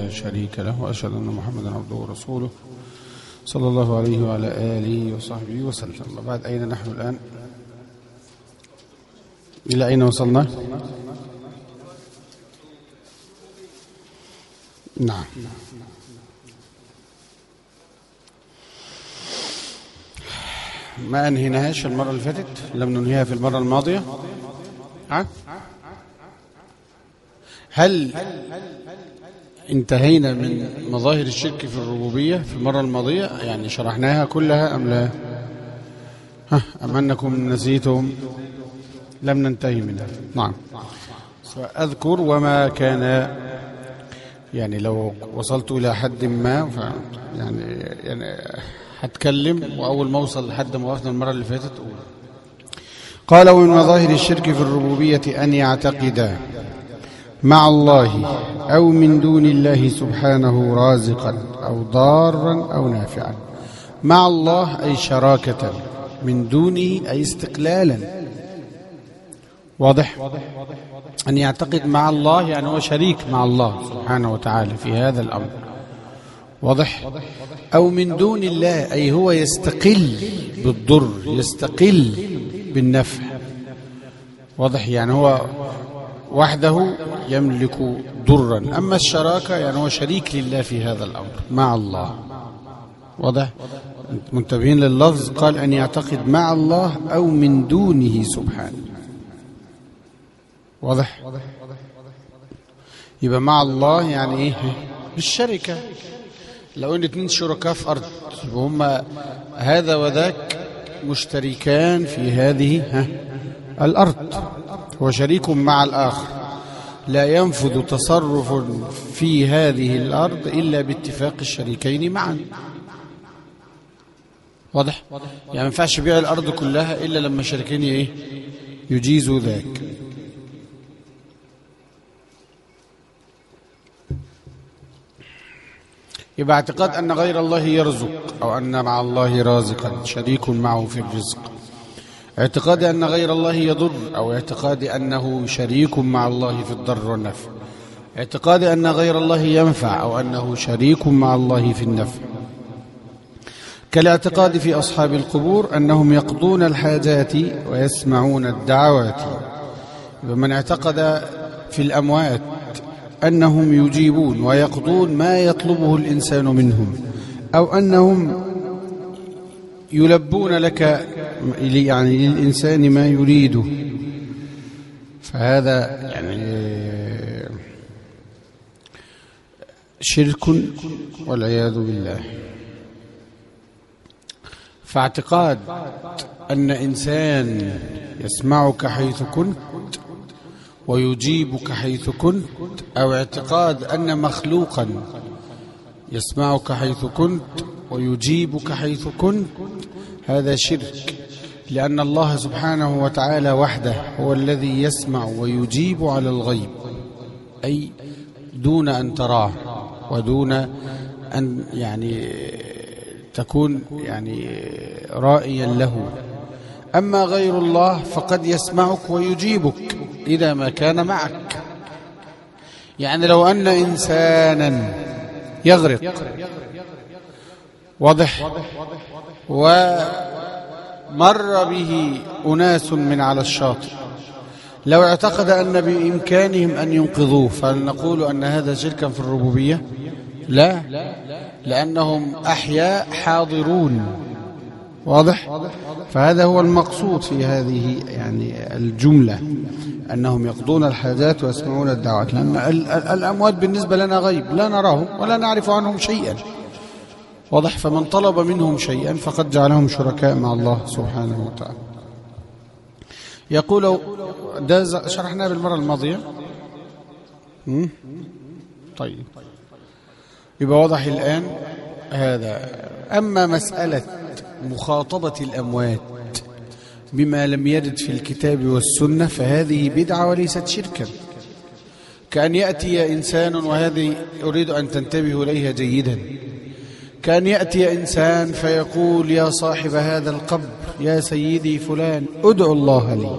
لا شريك له وأشهد أن محمدا عبده ورسوله صلى الله عليه وعلى آله وصحبه وسلم وبعد أين نحن الآن إلى أين وصلنا نعم ما أنهيناهاش المرة اللي فاتت لم ننهيها في المرة الماضية ها؟ هل انتهينا من مظاهر الشرك في الربوبية في المرة الماضية يعني شرحناها كلها أم لا ها أم أنكم نسيتم لم ننتهي منها نعم سأذكر وما كان يعني لو وصلت إلى حد ما ف يعني يعني هتكلم وأول ما أوصل لحد ما وقفنا المرة اللي فاتت أقول قال ومن مظاهر الشرك في الربوبية أن يعتقد مع الله أو من دون الله سبحانه رازقا أو ضارا أو نافعا مع الله أي شراكة من دونه أي استقلالا واضح أن يعتقد مع الله يعني هو شريك مع الله سبحانه وتعالى في هذا الأمر واضح أو من دون الله أي هو يستقل بالضر يستقل بالنفع واضح يعني هو وحده يملك ضرا أما الشراكة يعني هو شريك لله في هذا الأمر مع الله واضح منتبهين لللفظ قال أن يعتقد مع الله أو من دونه سبحانه واضح يبقى مع الله يعني ايه بالشركة لو ان اتنين شركاء في ارض وهم هذا وذاك مشتركان في هذه ها الارض هو شريك مع الاخر لا ينفذ تصرف في هذه الارض الا باتفاق الشريكين معا واضح يعني ما ينفعش بيع الارض كلها الا لما الشريكين ايه يجيزوا ذاك يبقى اعتقاد أن غير الله يرزق أو أن مع الله رازقا شريك معه في الرزق اعتقاد أن غير الله يضر أو اعتقاد أنه شريك مع الله في الضر والنفع اعتقاد أن غير الله ينفع أو أنه شريك مع الله في النفع كالاعتقاد في أصحاب القبور أنهم يقضون الحاجات ويسمعون الدعوات ومن اعتقد في الأموات أنهم يجيبون ويقضون ما يطلبه الإنسان منهم أو أنهم يلبون لك يعني للإنسان ما يريده فهذا يعني شرك والعياذ بالله فاعتقاد أن إنسان يسمعك حيث كنت ويجيبك حيث كنت أو اعتقاد أن مخلوقا يسمعك حيث كنت ويجيبك حيث كنت هذا شرك لأن الله سبحانه وتعالى وحده هو الذي يسمع ويجيب على الغيب أي دون أن تراه ودون أن يعني تكون يعني رائيا له أما غير الله فقد يسمعك ويجيبك إذا ما كان معك يعني لو أن إنسانا يغرق واضح ومر به أناس من على الشاطئ لو اعتقد أن بإمكانهم أن ينقذوه فلنقول أن هذا شركا في الربوبية لا لأنهم أحياء حاضرون واضح فهذا هو المقصود في هذه يعني الجملة أنهم يقضون الحاجات ويسمعون الدعوات لأن الأموات بالنسبة لنا غيب لا نراهم ولا نعرف عنهم شيئا واضح فمن طلب منهم شيئا فقد جعلهم شركاء مع الله سبحانه وتعالى يقول ده شرحناه بالمرة الماضية طيب يبقى واضح الآن هذا أما مسألة مخاطبة الأموات بما لم يرد في الكتاب والسنة فهذه بدعة وليست شركا كأن يأتي إنسان وهذه أريد أن تنتبهوا إليها جيدا كأن يأتي إنسان فيقول يا صاحب هذا القبر يا سيدي فلان ادعو الله لي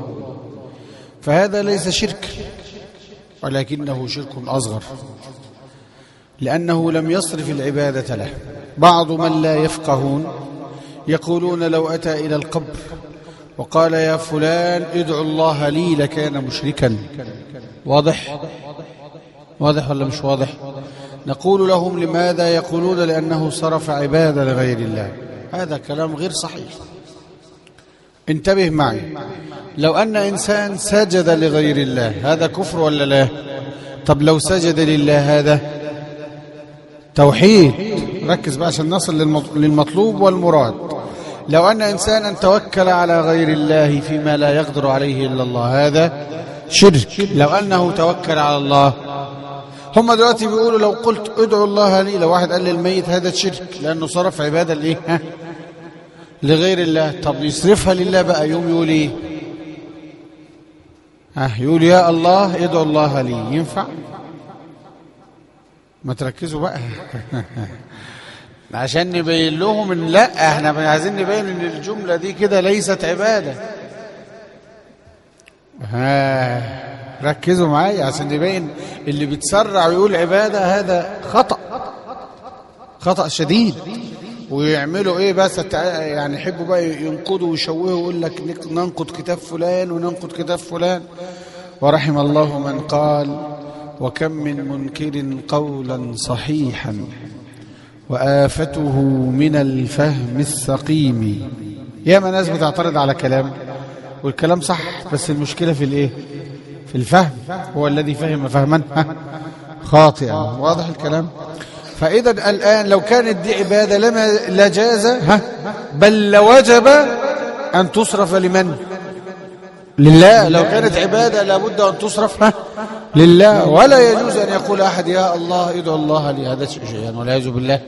فهذا ليس شرك ولكنه شرك أصغر لأنه لم يصرف العبادة له بعض من لا يفقهون يقولون لو أتى إلى القبر وقال يا فلان ادعو الله لي لكان مشركا واضح واضح ولا مش واضح نقول لهم لماذا يقولون لأنه صرف عبادة لغير الله هذا كلام غير صحيح انتبه معي لو أن إنسان سجد لغير الله هذا كفر ولا لا طب لو سجد لله هذا توحيد ركز بقى عشان نصل للمطلوب والمراد لو أن إنسانا توكل على غير الله فيما لا يقدر عليه إلا الله هذا شرك لو أنه توكل على الله هم دلوقتي بيقولوا لو قلت ادعوا الله لي لو واحد قال للميت هذا شرك لأنه صرف عبادة لإيه ها لغير الله طب يصرفها لله بقى يوم يقول إيه ها يقول يا الله ادعوا الله لي ينفع ما تركزوا بقى عشان نبين لهم ان لا احنا عايزين نبين ان الجمله دي كده ليست عباده ها ركزوا معايا عشان نبين اللي بيتسرع ويقول عباده هذا خطا خطا شديد ويعملوا ايه بس يعني يحبوا بقى ينقضوا ويشوهوا ويقول لك ننقض كتاب فلان وننقض كتاب فلان ورحم الله من قال وكم من منكر قولا صحيحا وآفته من الفهم السقيم ياما ناس بتعترض على كلام والكلام صح بس المشكلة في الايه في الفهم هو الذي فهم فهما خاطئا واضح الكلام فإذا الآن لو كانت دي عبادة لما لجاز ها بل لوجب أن تصرف لمن لله لو كانت عبادة لابد أن تصرف ها لله ولا يجوز أن يقول أحد يا الله ادعو الله لي هذا شيء يعني والعياذ بالله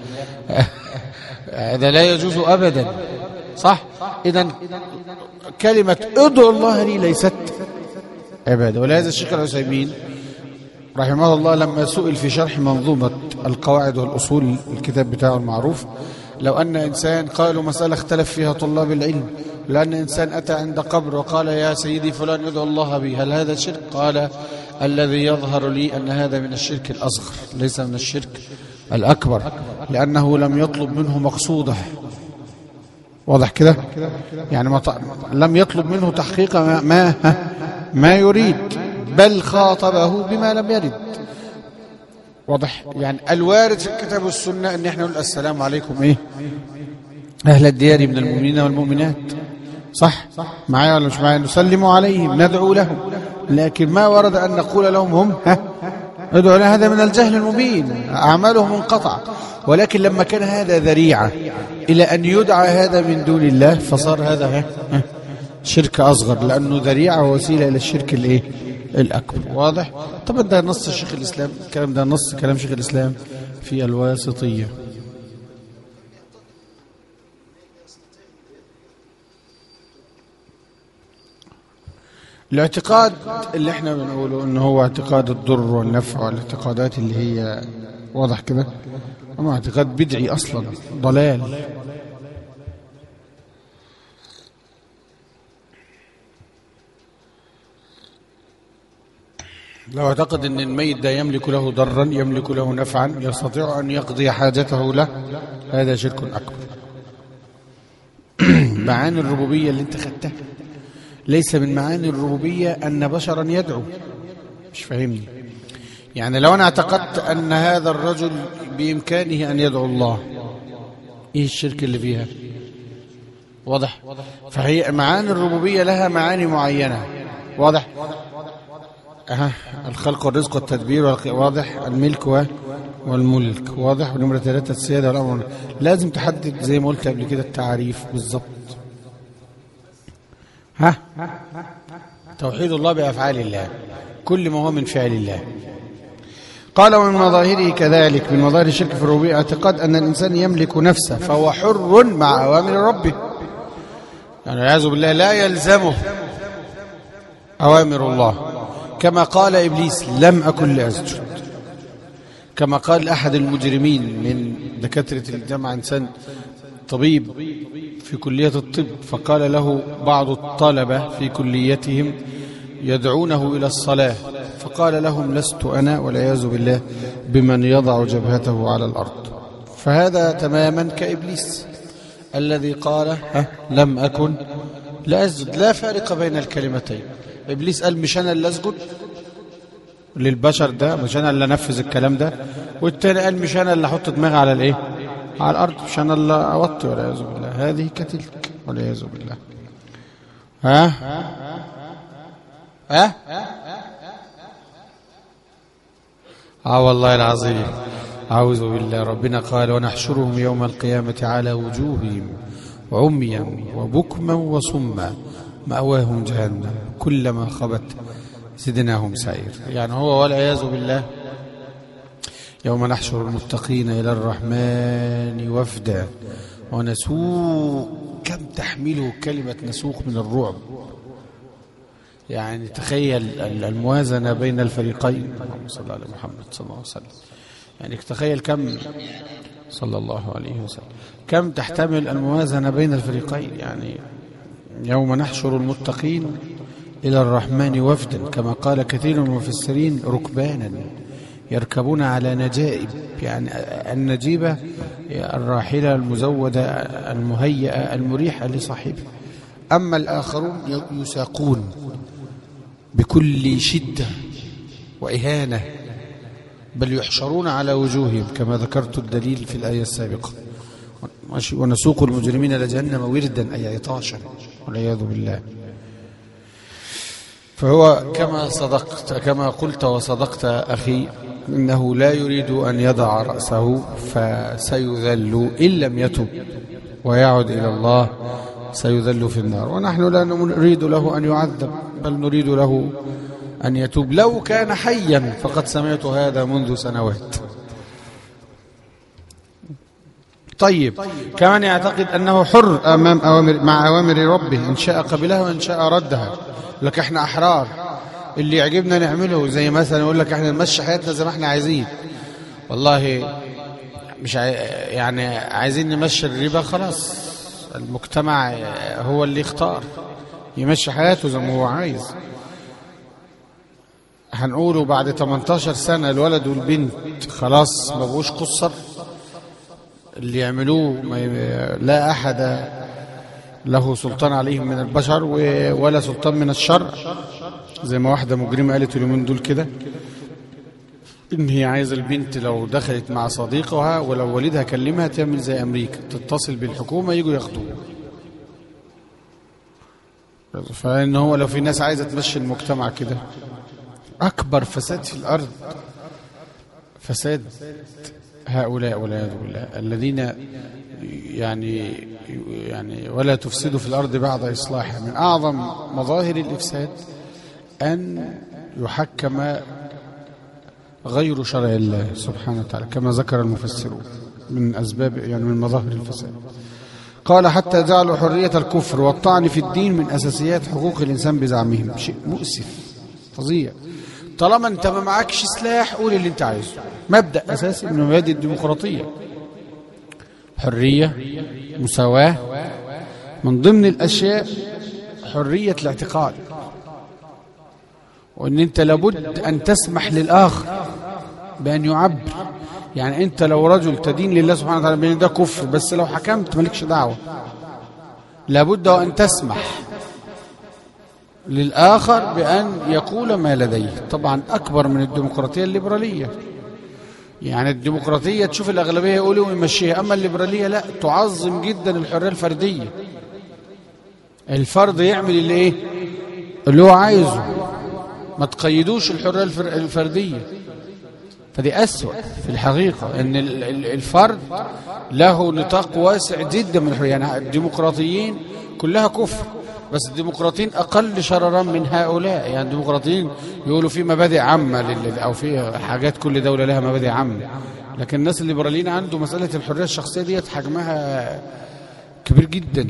هذا لا يجوز أبدا صح إذا كلمة ادعو الله لي ليست عبادة ولهذا الشيخ العثيمين رحمه الله لما سئل في شرح منظومة القواعد والأصول الكتاب بتاعه المعروف لو أن إنسان قالوا مسألة اختلف فيها طلاب العلم لأن إنسان أتى عند قبر وقال يا سيدي فلان ادعو الله بي هل هذا شرك قال الذي يظهر لي أن هذا من الشرك الأصغر ليس من الشرك الأكبر لأنه لم يطلب منه مقصوده واضح كده يعني ما ط... لم يطلب منه تحقيق ما ما, ما يريد بل خاطبه بما لم يرد واضح يعني الوارد في الكتاب والسنة ان احنا نقول السلام عليكم ايه اهل الديار من المؤمنين والمؤمنات صح معايا ولا مش معايا نسلم عليهم ندعو لهم لكن ما ورد ان نقول لهم هم ها ادعوا لنا هذا من الجهل المبين اعمالهم منقطعه ولكن لما كان هذا ذريعه الى ان يدعى هذا من دون الله فصار هذا ها ها شرك اصغر لانه ذريعه ووسيله الى الشرك الايه الأكبر واضح طبعا ده نص شيخ الإسلام الكلام ده نص كلام شيخ الإسلام في الواسطية الاعتقاد اللي احنا بنقوله ان هو اعتقاد الضر والنفع والاعتقادات اللي هي واضح كده اما اعتقاد بدعي اصلا ضلال لو اعتقد ان الميت ده يملك له ضرا يملك له نفعا يستطيع ان يقضي حاجته له هذا شرك اكبر معاني الربوبيه اللي انت خدتها ليس من معاني الربوبيه ان بشرا يدعو مش فاهمني يعني لو انا اعتقدت ان هذا الرجل بامكانه ان يدعو الله ايه الشرك اللي فيها واضح فهي معاني الربوبيه لها معاني معينه واضح أه. الخلق والرزق والتدبير واضح الملك والملك واضح ونمرة ثلاثة السيادة والأمر لازم تحدد زي ما قلت قبل كده التعريف بالظبط ها توحيد الله بأفعال الله كل ما هو من فعل الله قال ومن مظاهره كذلك من مظاهر الشرك في الربوبية اعتقاد أن الإنسان يملك نفسه فهو حر مع أوامر ربه يعني والعياذ بالله لا يلزمه أوامر الله كما قال إبليس لم أكن لأسجد كما قال أحد المجرمين من دكاترة الجامعة إنسان طبيب في كلية الطب فقال له بعض الطلبة في كليتهم يدعونه إلى الصلاة فقال لهم لست أنا والعياذ بالله بمن يضع جبهته على الأرض فهذا تماما كإبليس الذي قال ها لم أكن لا أسجد لا فارق بين الكلمتين إبليس قال مش أنا اللي أسجد للبشر ده مش أنا اللي أنفذ الكلام ده والتاني قال مش أنا اللي أحط دماغي على الإيه على الأرض مش أنا اللي أوطي والعياذ بالله هذه كتلك والعياذ بالله ها ها اه والله العظيم أعوذ بالله ربنا قال ونحشرهم يوم القيامة على وجوههم عميا وبكما وصما مأواهم جهنم كلما خبت زدناهم سعير يعني هو والعياذ بالله يوم نحشر المتقين إلى الرحمن وفدا ونسوق كم تحمله كلمة نسوق من الرعب يعني تخيل الموازنة بين الفريقين اللهم صل على محمد صلى الله عليه وسلم يعني تخيل كم صلى الله عليه وسلم كم تحتمل الموازنة بين الفريقين يعني يوم نحشر المتقين إلى الرحمن وفدا كما قال كثير من المفسرين ركبانا يركبون على نجائب يعني النجيبة الراحلة المزودة المهيئة المريحة لصاحبها أما الآخرون يساقون بكل شدة وإهانة بل يحشرون على وجوههم كما ذكرت الدليل في الآية السابقة ونسوق المجرمين إلى جهنم وردا أي عطاشا والعياذ بالله فهو كما صدقت كما قلت وصدقت أخي إنه لا يريد أن يضع رأسه فسيذل إن لم يتب ويعد إلى الله سيذل في النار ونحن لا نريد له أن يعذب بل نريد له أن يتوب لو كان حيا فقد سمعت هذا منذ سنوات طيب كمان يعتقد أنه حر أمام أوامر مع أوامر ربه إن شاء قبلها وإن شاء ردها لك احنا أحرار اللي يعجبنا نعمله زي مثلا يقول لك احنا نمشي حياتنا زي ما احنا عايزين والله مش عاي... يعني عايزين نمشي الربا خلاص المجتمع هو اللي يختار يمشي حياته زي ما هو عايز هنقوله بعد 18 سنة الولد والبنت خلاص ما بقوش قصر اللي يعملوه ما ي... لا أحد له سلطان عليهم من البشر ولا سلطان من الشرع زي ما واحدة مجرمة قالت اليومين دول كده إن هي عايزة البنت لو دخلت مع صديقها ولو والدها كلمها تعمل زي أمريكا تتصل بالحكومة يجوا ياخدوها فإن هو لو في ناس عايزة تمشي المجتمع كده أكبر فساد في الأرض فساد هؤلاء والعياذ بالله الذين يعني يعني ولا تفسدوا في الأرض بعد إصلاحها من أعظم مظاهر الإفساد أن يحكم غير شرع الله سبحانه وتعالى كما ذكر المفسرون من أسباب يعني من مظاهر الفساد قال حتى جعلوا حرية الكفر والطعن في الدين من أساسيات حقوق الإنسان بزعمهم شيء مؤسف فظيع طالما أنت ما معكش سلاح قول اللي أنت عايزه مبدأ أساسي من مبادئ الديمقراطية حرية مساواة من ضمن الأشياء حرية الاعتقاد وأن أنت لابد أن تسمح للآخر بأن يعبر يعني أنت لو رجل تدين لله سبحانه وتعالى بأن ده كفر بس لو حكمت مالكش دعوة لابد أن تسمح للآخر بأن يقول ما لديه طبعا أكبر من الديمقراطية الليبرالية يعني الديمقراطية تشوف الأغلبية يقولوا ويمشيها أما الليبرالية لا تعظم جدا الحرية الفردية الفرد يعمل اللي إيه اللي هو عايزه ما تقيدوش الحرية الفردية فدي أسوأ في الحقيقة أن الفرد له نطاق واسع جدا من الحرية يعني الديمقراطيين كلها كفر بس الديمقراطيين أقل شررا من هؤلاء يعني الديمقراطيين يقولوا في مبادئ عامة لل... أو في حاجات كل دولة لها مبادئ عامة لكن الناس الليبراليين عنده مسألة الحرية الشخصية ديت حجمها كبير جدا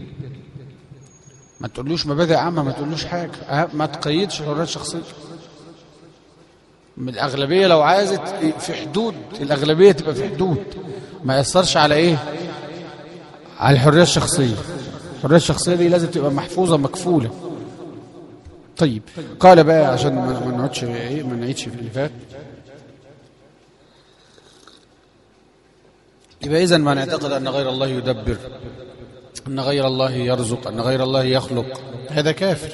ما تقولوش مبادئ عامة ما تقولوش حاجة ما تقيدش الحرية الشخصية من الأغلبية لو عايزت في حدود الأغلبية تبقى في حدود ما يأثرش على إيه على الحرية الشخصية الحرية الشخصية دي لازم تبقى محفوظة مكفولة طيب قال بقى عشان ما ما نقعدش ايه ما نعيدش في اللي فات يبقى اذا ما نعتقد ان غير الله يدبر ان غير الله يرزق ان غير الله يخلق هذا كافر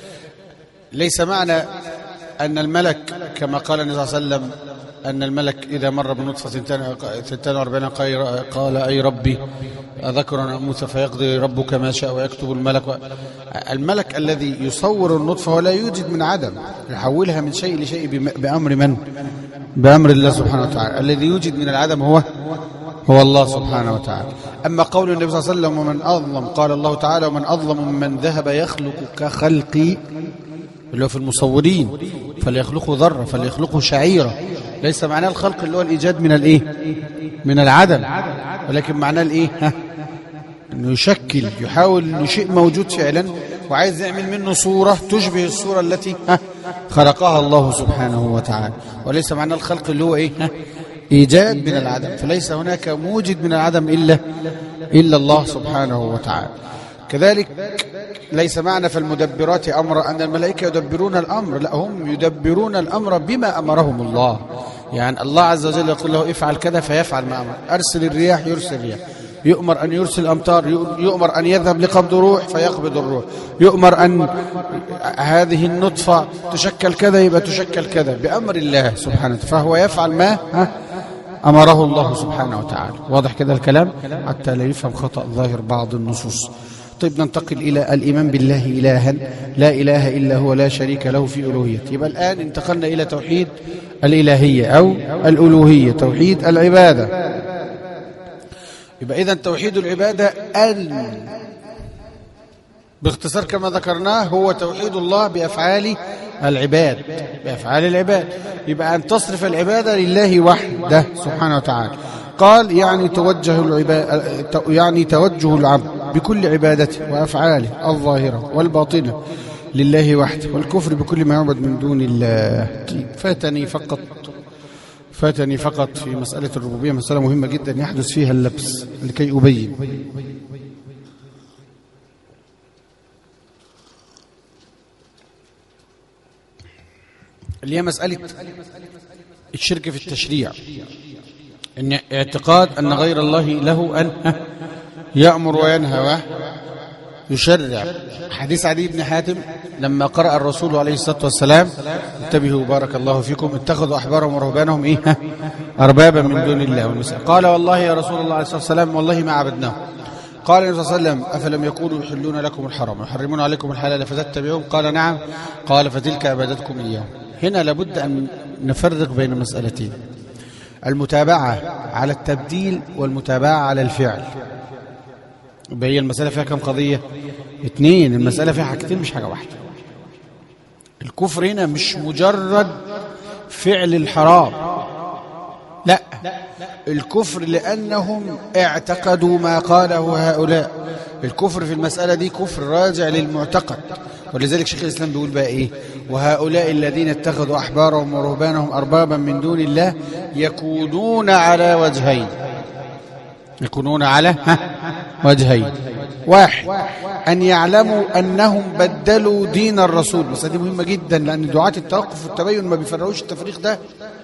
ليس معنى ان الملك كما قال النبي صلى الله عليه وسلم ان الملك اذا مر بنطفه 42 قال اي ربي أذكر أموت فيقضي ربك ما شاء ويكتب الملك و... الملك الذي يصور النطفة ولا يوجد من عدم يحولها من شيء لشيء بم... بأمر من بأمر الله سبحانه وتعالى الذي يوجد من العدم هو هو الله سبحانه وتعالى أما قول النبي صلى الله عليه وسلم ومن أظلم قال الله تعالى ومن أظلم ممن ذهب يخلق كخلقي اللي هو في المصورين فليخلقوا ذرة فليخلقوا شعيرة ليس معناه الخلق اللي هو الإيجاد من الإيه من العدم ولكن معناه الإيه ها انه يشكل يحاول انه شيء موجود فعلا وعايز يعمل منه صورة تشبه الصورة التي ها خلقها الله سبحانه وتعالى وليس معنى الخلق اللي هو ايه ها ايجاد من العدم فليس هناك موجد من العدم الا الا الله سبحانه وتعالى كذلك ليس معنى في المدبرات امر ان الملائكه يدبرون الامر لا هم يدبرون الامر بما امرهم الله يعني الله عز وجل يقول له افعل كذا فيفعل ما امر ارسل الرياح يرسل الرياح يؤمر أن يرسل أمطار يؤمر أن يذهب لقبض روح فيقبض الروح يؤمر أن هذه النطفة تشكل كذا يبقى تشكل كذا بأمر الله سبحانه فهو يفعل ما ها أمره الله سبحانه وتعالى واضح كده الكلام حتى لا يفهم خطأ ظاهر بعض النصوص طيب ننتقل إلى الإيمان بالله إلها لا إله إلا هو لا شريك له في ألوهيته يبقى الآن انتقلنا إلى توحيد الإلهية أو الألوهية توحيد العبادة يبقى إذا توحيد العبادة أن باختصار كما ذكرناه هو توحيد الله بأفعال العباد بأفعال العباد يبقى أن تصرف العبادة لله وحده سبحانه وتعالى قال يعني توجه العباد يعني توجه العبد بكل عبادته وأفعاله الظاهرة والباطنة لله وحده والكفر بكل ما يعبد من دون الله فاتني فقط فاتني فقط في مسألة الربوبية مسألة مهمة جدا يحدث فيها اللبس لكي أبين اللي هي مسألة الشرك في التشريع إن اعتقاد أن غير الله له أن يأمر وينهى يشرع حديث علي بن حاتم لما قرأ الرسول عليه الصلاة والسلام انتبهوا بارك الله فيكم اتخذوا أحبارهم ورهبانهم إيه أربابا من دون الله والمساء قال والله يا رسول الله عليه الصلاة والسلام والله ما عبدناه قال النبي صلى الله عليه وسلم أفلم يكونوا يحلون لكم الحرام ويحرمون عليكم الحلال فتتبعون قال نعم قال فتلك عبادتكم إياه هنا لابد أن نفرق بين مسألتين المتابعة على التبديل والمتابعة على الفعل يبقى هي المسألة فيها كم قضية اثنين المسألة فيها حاجتين مش حاجة واحدة الكفر هنا مش مجرد فعل الحرام لا الكفر لأنهم اعتقدوا ما قاله هؤلاء الكفر في المسألة دي كفر راجع للمعتقد ولذلك شيخ الإسلام بيقول بقى إيه وهؤلاء الذين اتخذوا أحبارهم ورهبانهم أربابا من دون الله يكونون على وجهين يكونون على وجهين واحد أن يعلموا أنهم بدلوا دين الرسول بس دي مهمة جدا لأن دعاة التوقف والتبين ما بيفرقوش التفريق ده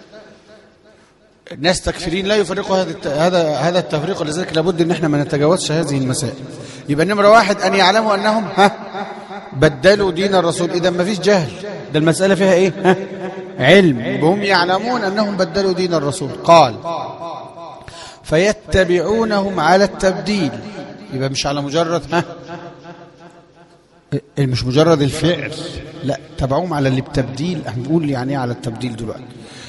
الناس تكفيرين لا يفرقوا هذا هذا هذا التفريق ولذلك لابد ان احنا ما نتجاوزش هذه المسائل يبقى نمره واحد ان يعلموا انهم ها بدلوا دين الرسول اذا ما فيش جهل ده المساله فيها ايه ها علم وهم يعلمون انهم بدلوا دين الرسول قال فيتبعونهم على التبديل يبقى مش على مجرد ها مش مجرد الفعل لا تبعوهم على اللي بتبديل هنقول يعني ايه على التبديل دلوقتي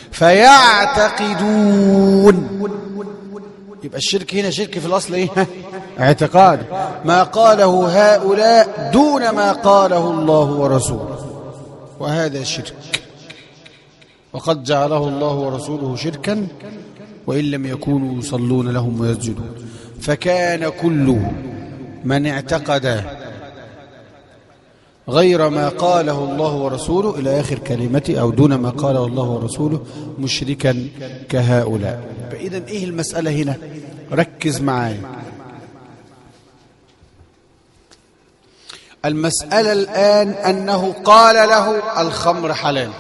فيعتقدون يبقى الشرك هنا شرك في الاصل ايه اعتقاد ما قاله هؤلاء دون ما قاله الله ورسوله وهذا شرك وقد جعله الله ورسوله شركا وإن لم يكونوا يصلون لهم ويسجدون فكان كل من اعتقد غير ما قاله الله ورسوله إلى آخر كلمته أو دون ما قاله الله ورسوله مشركا كهؤلاء فإذا إيه المسألة هنا ركز معايا المسألة الآن أنه قال له الخمر حلال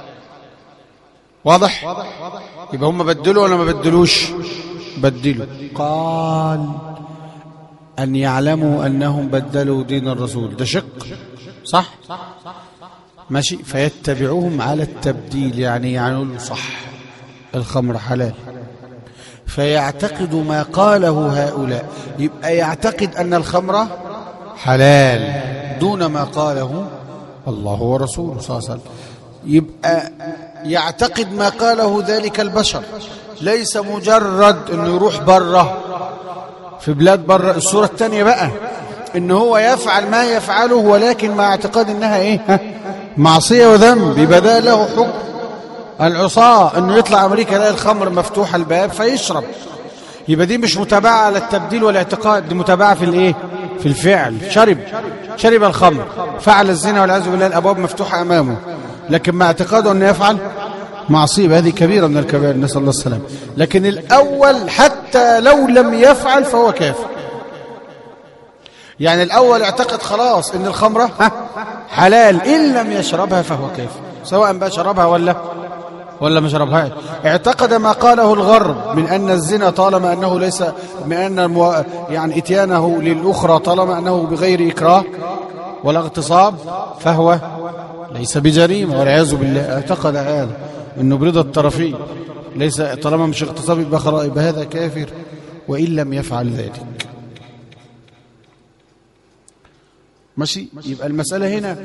واضح يبقى هم بدلوا ولا ما بدلوش بدلوا قال أن يعلموا أنهم بدلوا دين الرسول ده شق صح ماشي فيتبعوهم على التبديل يعني يعنوا صح الخمر حلال فيعتقد ما قاله هؤلاء يبقى يعتقد أن الخمر حلال دون ما قاله الله ورسوله صلى الله عليه وسلم يبقى يعتقد ما قاله ذلك البشر ليس مجرد انه يروح بره في بلاد بره الصورة الثانية بقى ان هو يفعل ما يفعله ولكن مع اعتقاد انها ايه ها؟ معصية وذنب يبقى ده له حكم العصاة انه يطلع امريكا يلاقي الخمر مفتوح الباب فيشرب يبقى دي مش متابعة على التبديل والاعتقاد دي متابعة في الايه في الفعل شرب شرب الخمر فعل الزنا والعياذ بالله الابواب مفتوحة امامه لكن مع اعتقاده انه يفعل معصية هذه كبيرة من الكبائر نسأل الله السلام لكن الأول حتى لو لم يفعل فهو كافر يعني الأول اعتقد خلاص إن الخمرة ها حلال إن لم يشربها فهو كافر سواء بقى شربها ولا ولا ما شربهاش اعتقد ما قاله الغرب من أن الزنا طالما أنه ليس من أن المو... يعني إتيانه للأخرى طالما أنه بغير إكراه ولا اغتصاب فهو ليس بجريمة والعياذ بالله اعتقد هذا انه برضا الطرفين ليس طالما مش اغتصاب يبقى خلاص يبقى هذا كافر وان لم يفعل ذلك ماشي يبقى المسألة هنا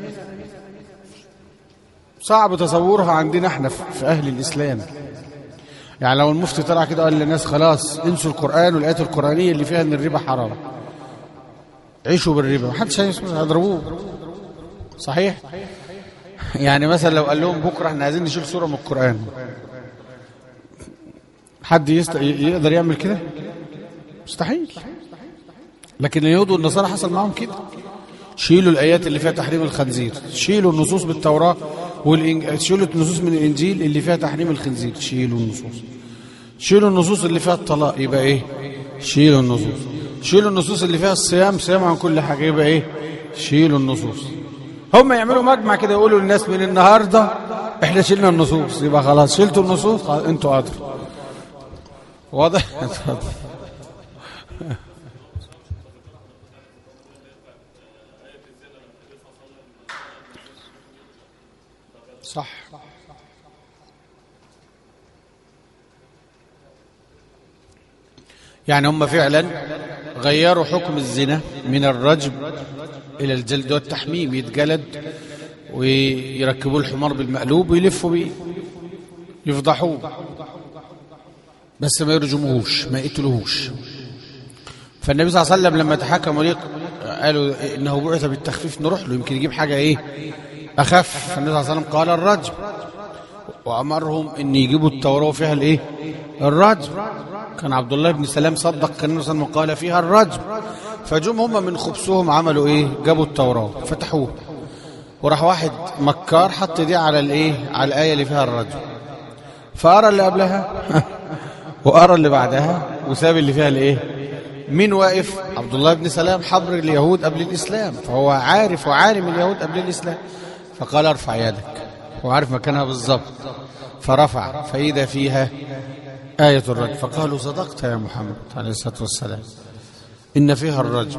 صعب تصورها عندنا احنا في اهل الاسلام يعني لو المفتي طلع كده قال للناس خلاص انسوا القرآن والآيات القرآنية اللي فيها ان الربا حرام عيشوا بالربا محدش هيضربوه صحيح يعني مثلا لو قال لهم بكره احنا عايزين نشيل سوره من القران حد يست... يقدر يعمل كده مستحيل لكن اليهود والنصارى حصل معاهم كده شيلوا الايات اللي فيها تحريم الخنزير شيلوا النصوص بالتوراه والإنج... شيلوا النصوص من الانجيل اللي فيها تحريم الخنزير شيلوا النصوص شيلوا النصوص اللي فيها الطلاق يبقى ايه شيلوا النصوص شيلوا النصوص اللي فيها الصيام صيام عن كل حاجه يبقى ايه شيلوا النصوص هم يعملوا مجمع كده يقولوا للناس من النهارده احنا شلنا النصوص يبقى خلاص شلتوا النصوص خلاص انتوا قادروا واضح صح يعني هم فعلا غيروا حكم الزنا من الرجم إلى الجلد والتحميم يتجلد ويركبوا الحمار بالمقلوب ويلفوا بيه يفضحوه بس ما يرجموهوش ما يقتلوهوش فالنبي صلى الله عليه وسلم لما تحكموا ليه قالوا انه بعث بالتخفيف نروح له يمكن يجيب حاجه ايه اخف فالنبي صلى الله عليه وسلم قال الرجم وامرهم ان يجيبوا التوراه فيها الايه الرجم كان عبد الله بن سلام صدق كان النبي صلى الله عليه وسلم قال فيها الرجم فجم هم من خبثهم عملوا ايه جابوا التوراة فتحوه وراح واحد مكار حط دي على الايه على الآية اللي فيها الرجم فأرى اللي قبلها وأرى اللي بعدها وساب اللي فيها الايه مين واقف عبد الله بن سلام حبر اليهود قبل الإسلام فهو عارف وعالم اليهود قبل الإسلام فقال ارفع يدك هو عارف مكانها بالظبط فرفع فإذا فيها آية الرجم فقالوا صدقت يا محمد عليه الصلاة والسلام إن فيها الرجم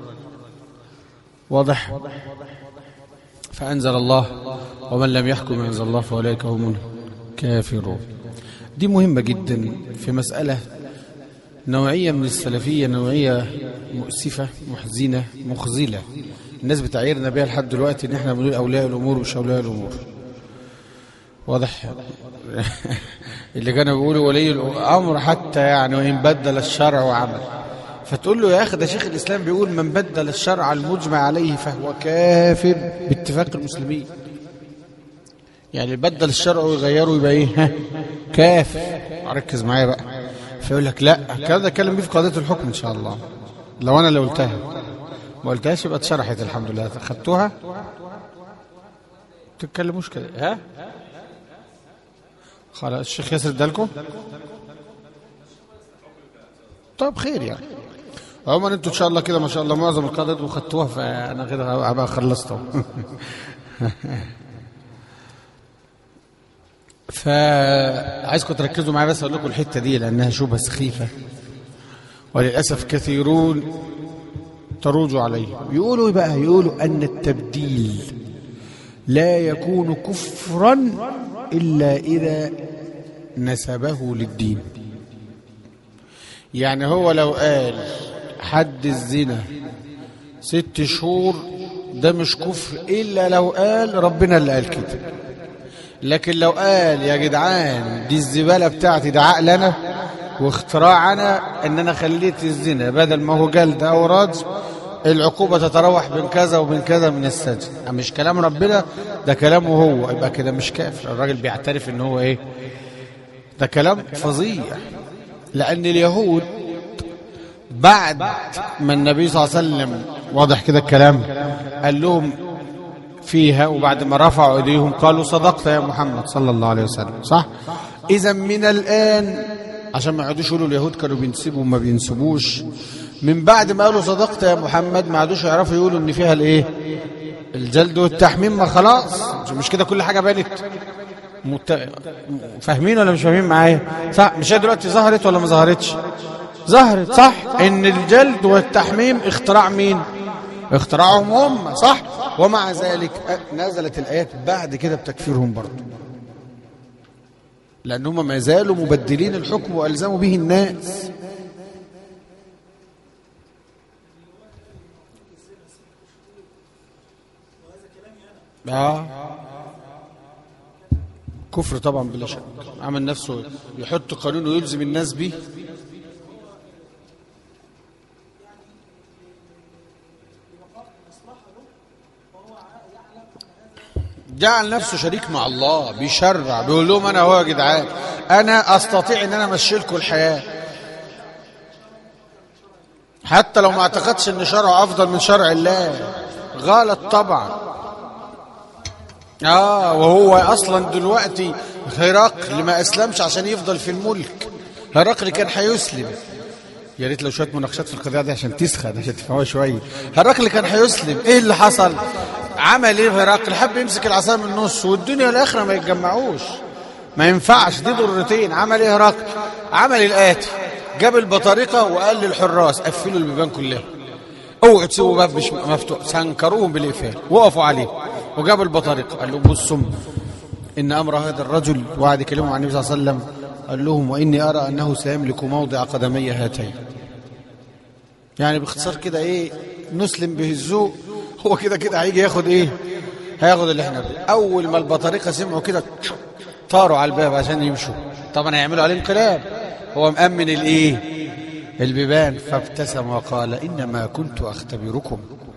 واضح فأنزل الله ومن لم يحكم أنزل الله فأولئك هم الكافرون دي مهمة جدا في مسألة نوعية من السلفية نوعية مؤسفة محزنة مخزلة الناس بتعيرنا بيها لحد دلوقتي ان احنا بنقول اولياء الامور مش اولياء الامور واضح اللي كانوا بيقولوا ولي الامر حتى يعني وان بدل الشرع وعمل فتقول له يا اخي ده شيخ الاسلام بيقول من بدل الشرع المجمع عليه فهو كافر باتفاق المسلمين يعني بدل الشرع ويغيره يبقى ايه ها كافر ركز معايا بقى فيقول لك لا كذا اتكلم بيه في قضيه الحكم ان شاء الله لو انا اللي قلتها ما قلتهاش يبقى اتشرحت الحمد لله خدتوها تتكلموش كده ها خلاص الشيخ ياسر ادالكم طب خير يعني عموما انتوا ان شاء الله كده ما شاء الله معظم القاعدة دول خدتوها فانا كده هبقى خلصت اهو فعايزكم تركزوا معايا بس اقول لكم الحته دي لانها شبهه سخيفه وللاسف كثيرون تروج عليه يقولوا إيه بقى يقولوا ان التبديل لا يكون كفرا الا اذا نسبه للدين يعني هو لو قال حد الزنا ست شهور ده مش كفر الا لو قال ربنا اللي قال كده لكن لو قال يا جدعان دي الزباله بتاعتي ده عقل انا واختراع انا ان انا خليت الزنا بدل ما هو جلد او رجم العقوبه تتراوح بين كذا وبين كذا من السجن مش كلام ربنا ده كلامه هو يبقى كده مش كافر الراجل بيعترف ان هو ايه ده كلام فظيع لان اليهود بعد ما النبي صلى الله عليه وسلم واضح كده الكلام قال لهم فيها وبعد ما رفعوا ايديهم قالوا صدقت يا محمد صلى الله عليه وسلم صح اذا من الان عشان ما يقعدوش يقولوا اليهود كانوا بينسبوا وما بينسبوش من بعد ما قالوا صدقت يا محمد ما عادوش يعرفوا يقولوا ان فيها الايه الجلد والتحميم ما خلاص مش كده كل حاجه بانت مت... فاهمين ولا مش فاهمين معايا صح مش هي دلوقتي ظهرت ولا ما ظهرتش ظهرت صح ان الجلد والتحميم اختراع مين اختراعهم هم صح ومع ذلك نزلت الايات بعد كده بتكفيرهم برضه لان هم ما زالوا مبدلين الحكم والزموا به الناس اه كفر طبعا بلا شك عمل نفسه يحط قانون ويلزم الناس به جعل نفسه شريك مع الله بيشرع بيقول لهم انا هو يا جدعان انا استطيع ان انا امشي لكم الحياه حتى لو ما اعتقدش ان شرعه افضل من شرع الله غلط طبعا اه وهو اصلا دلوقتي هرقل ما اسلمش عشان يفضل في الملك هرقل كان هيسلم يا ريت لو شويه مناقشات في القضيه دي عشان تسخن عشان تفهموها شويه هرقل كان هيسلم ايه اللي حصل عمل ايه هرقل حب يمسك العصا من النص والدنيا والاخره ما يتجمعوش ما ينفعش دي ضرتين عمل ايه هرقل عمل الاتي جاب البطارقه وقال للحراس قفلوا البيبان كلها اوعوا تسيبوا باب مش مفتوح سنكروهم بالاقفال وقفوا عليه وجاب البطارقه قال لهم بصوا ان امر هذا الرجل وقعد يكلمهم عن النبي صلى الله عليه وسلم قال لهم واني ارى انه سيملك موضع قدمي هاتين يعني باختصار كده ايه نسلم به الذوق هو كده كده هيجي ياخد ايه هياخد اللي احنا بيه. اول ما البطارقه سمعوا كده طاروا على الباب عشان يمشوا طبعا هيعملوا عليه انقلاب هو مأمن الايه البيبان فابتسم وقال انما كنت اختبركم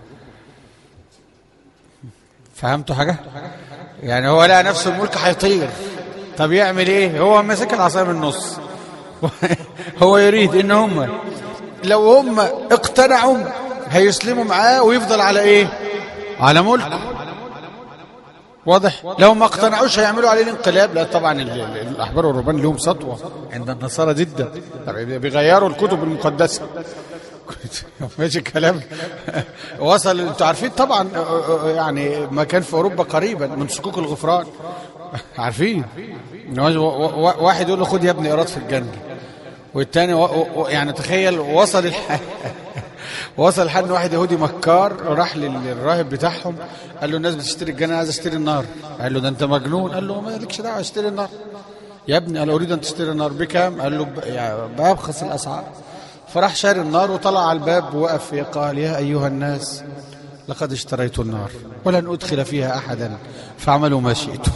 فهمتوا حاجه يعني هو لقى نفسه الملك هيطير طب يعمل ايه هو ماسك العصايه من النص هو يريد ان هم لو هم اقتنعوا هيسلموا معاه ويفضل على ايه على ملك واضح لو ما اقتنعوش هيعملوا عليه الانقلاب لا طبعا ال- ال- الاحبار والرهبان لهم سطوه عند النصارى جدا بيغيروا الكتب المقدسه ماشي الكلام وصل انتوا عارفين طبعا يعني ما كان في اوروبا قريبا من صكوك الغفران عارفين إن هو- و- و- واحد يقول له خد يا ابني ايراد في الجنه والتاني و... و... يعني تخيل وصل الح... وصل لحد واحد يهودي مكار راح للراهب بتاعهم قال له الناس بتشتري الجنة عايز اشتري النار قال له ده انت مجنون قال له ما لكش دعوه اشتري النار يا ابني انا اريد ان تشتري النار بكام قال له ب... يعني بابخس الاسعار فراح شاري النار وطلع على الباب ووقف قال يا ايها الناس لقد اشتريت النار ولن ادخل فيها احدا فاعملوا ما شئتم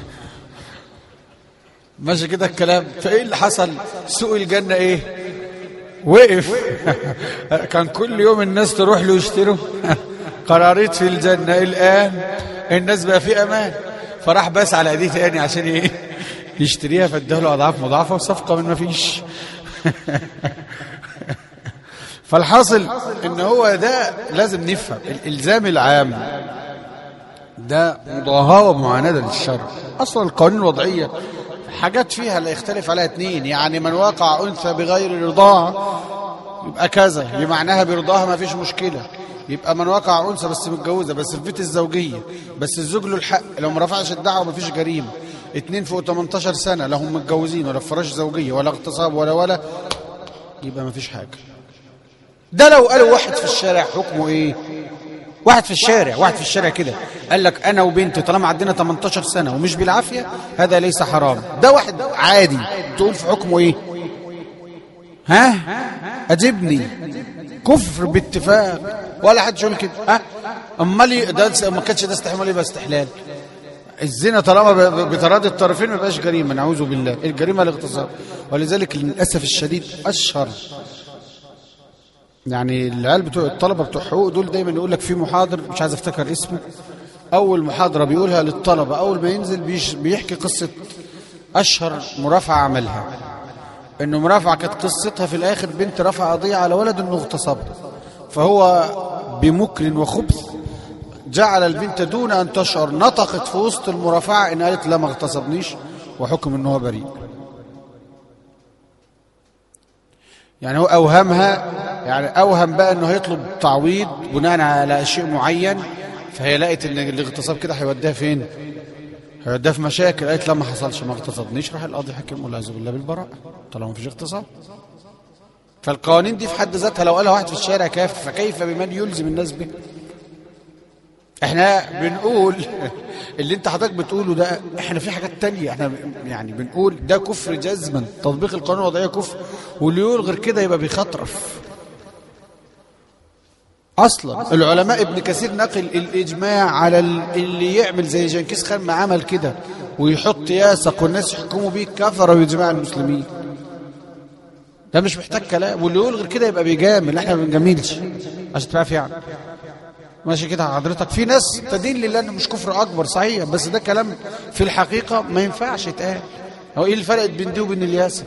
ماشي كده الكلام فايه اللي حصل سوق الجنه ايه وقف كان كل يوم الناس تروح له يشتروا قراريط في الجنه الان الناس بقى في امان فراح بس على ايديه تاني عشان ايه يشتريها فاداها له اضعاف مضاعفه وصفقه من ما فيش فالحاصل ان هو ده لازم نفهم الالزام العام ده مضاهاة ومعاندة للشر أصلا القوانين الوضعية حاجات فيها لا يختلف عليها اتنين يعني من وقع أنثى بغير رضاعة يبقى كذا يبقى معناها برضاها ما فيش مشكله يبقى من وقع انثى بس متجوزه بس في بيت الزوجيه بس الزوج له الحق لو ما رفعش الدعوه ما فيش جريمه اتنين فوق 18 سنه لا هم متجوزين ولا في فراش زوجيه ولا اغتصاب ولا ولا يبقى ما فيش حاجه ده لو قالوا واحد في الشارع حكمه ايه واحد في الشارع واحد في الشارع كده قال لك انا وبنتي طالما عدينا 18 سنه ومش بالعافيه هذا ليس حرام ده واحد عادي تقول في حكمه ايه ها اجبني كفر باتفاق ولا حد يقول كده ها امال ي- ده ما كانش ده استحمال يبقى استحلال الزنا طالما ب- ب- بتراضي الطرفين ما يبقاش جريمه نعوذ بالله الجريمه الاغتصاب ولذلك للاسف الشديد اشهر يعني العيال بتوع الطلبه بتوع حقوق دول دايما يقول لك في محاضر مش عايز افتكر اسمه اول محاضره بيقولها للطلبه اول ما ينزل بيش بيحكي قصه اشهر مرافعه عملها انه مرافعه كانت قصتها في الاخر بنت رفع قضيه على ولد انه اغتصبها فهو بمكر وخبث جعل البنت دون ان تشعر نطقت في وسط المرافعه ان قالت لا ما اغتصبنيش وحكم ان هو بريء يعني هو اوهمها يعني اوهم بقى انه هيطلب تعويض بناء على شيء معين فهي لقت ان الاغتصاب كده هيوديها فين هيوديها في مشاكل قالت لا ما حصلش ما اغتصبنيش راح القاضي حكم والعياذ بالله بالبراءه طالما مفيش اغتصاب فالقوانين دي في حد ذاتها لو قالها واحد في الشارع كافر فكيف بمن يلزم الناس به احنا بنقول اللي انت حضرتك بتقوله ده احنا في حاجات تانية احنا يعني بنقول ده كفر جزما تطبيق القانون الوضعية كفر واللي يقول غير كده يبقى بيخطرف اصلا العلماء ابن كثير نقل الاجماع على ال- اللي يعمل زي جنكيز خان ما عمل كده ويحط ياسق والناس يحكموا بيه كفر باجماع المسلمين ده مش محتاج كلام واللي يقول غير كده يبقى بيجامل احنا ما بنجاملش عشان تعرف يعني ماشي كده حضرتك في ناس تدين لله انه مش كفر اكبر صحيح بس ده كلام في الحقيقه ما ينفعش يتقال هو ايه الفرق بين دي وبين الياسر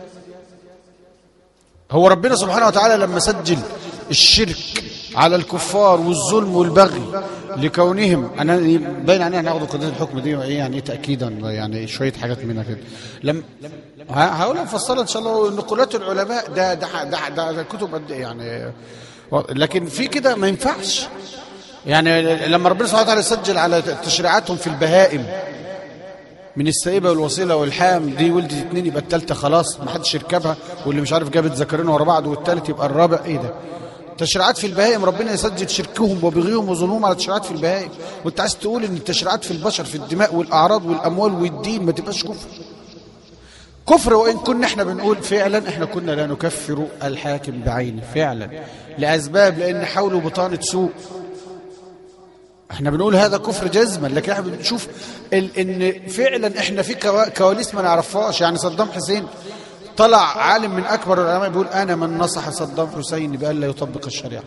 هو ربنا سبحانه وتعالى لما سجل الشرك على الكفار والظلم والبغي لكونهم انا باين علينا هناخد قضيه الحكم دي ايه يعني ايه تاكيدا يعني شويه حاجات منها كده لم ه- هقولها مفصله ان شاء الله نقولات العلماء ده ده ده, ده, ده كتب قد إيه يعني لكن في كده ما ينفعش يعني لما ربنا سبحانه وتعالى سجل على تشريعاتهم في البهائم من السائبه والوصيله والحام دي ولدت اتنين يبقى التالتة خلاص ما حدش يركبها واللي مش عارف جابت ذكرين ورا بعض والتالت يبقى الرابع ايه ده تشريعات في البهائم ربنا يسجل شركهم وبغيهم وظلمهم على تشريعات في البهائم وانت عايز تقول ان التشريعات في البشر في الدماء والاعراض والاموال والدين ما تبقاش كفر كفر وان كنا احنا بنقول فعلا احنا كنا لا نكفر الحاكم بعينه فعلا لاسباب لان حوله بطانه سوء احنا بنقول هذا كفر جزما لكن احنا بنشوف ال- ان فعلا احنا في كوا- كواليس ما نعرفهاش يعني صدام حسين طلع عالم من اكبر العلماء بيقول انا من نصح صدام حسين بان لا يطبق الشريعه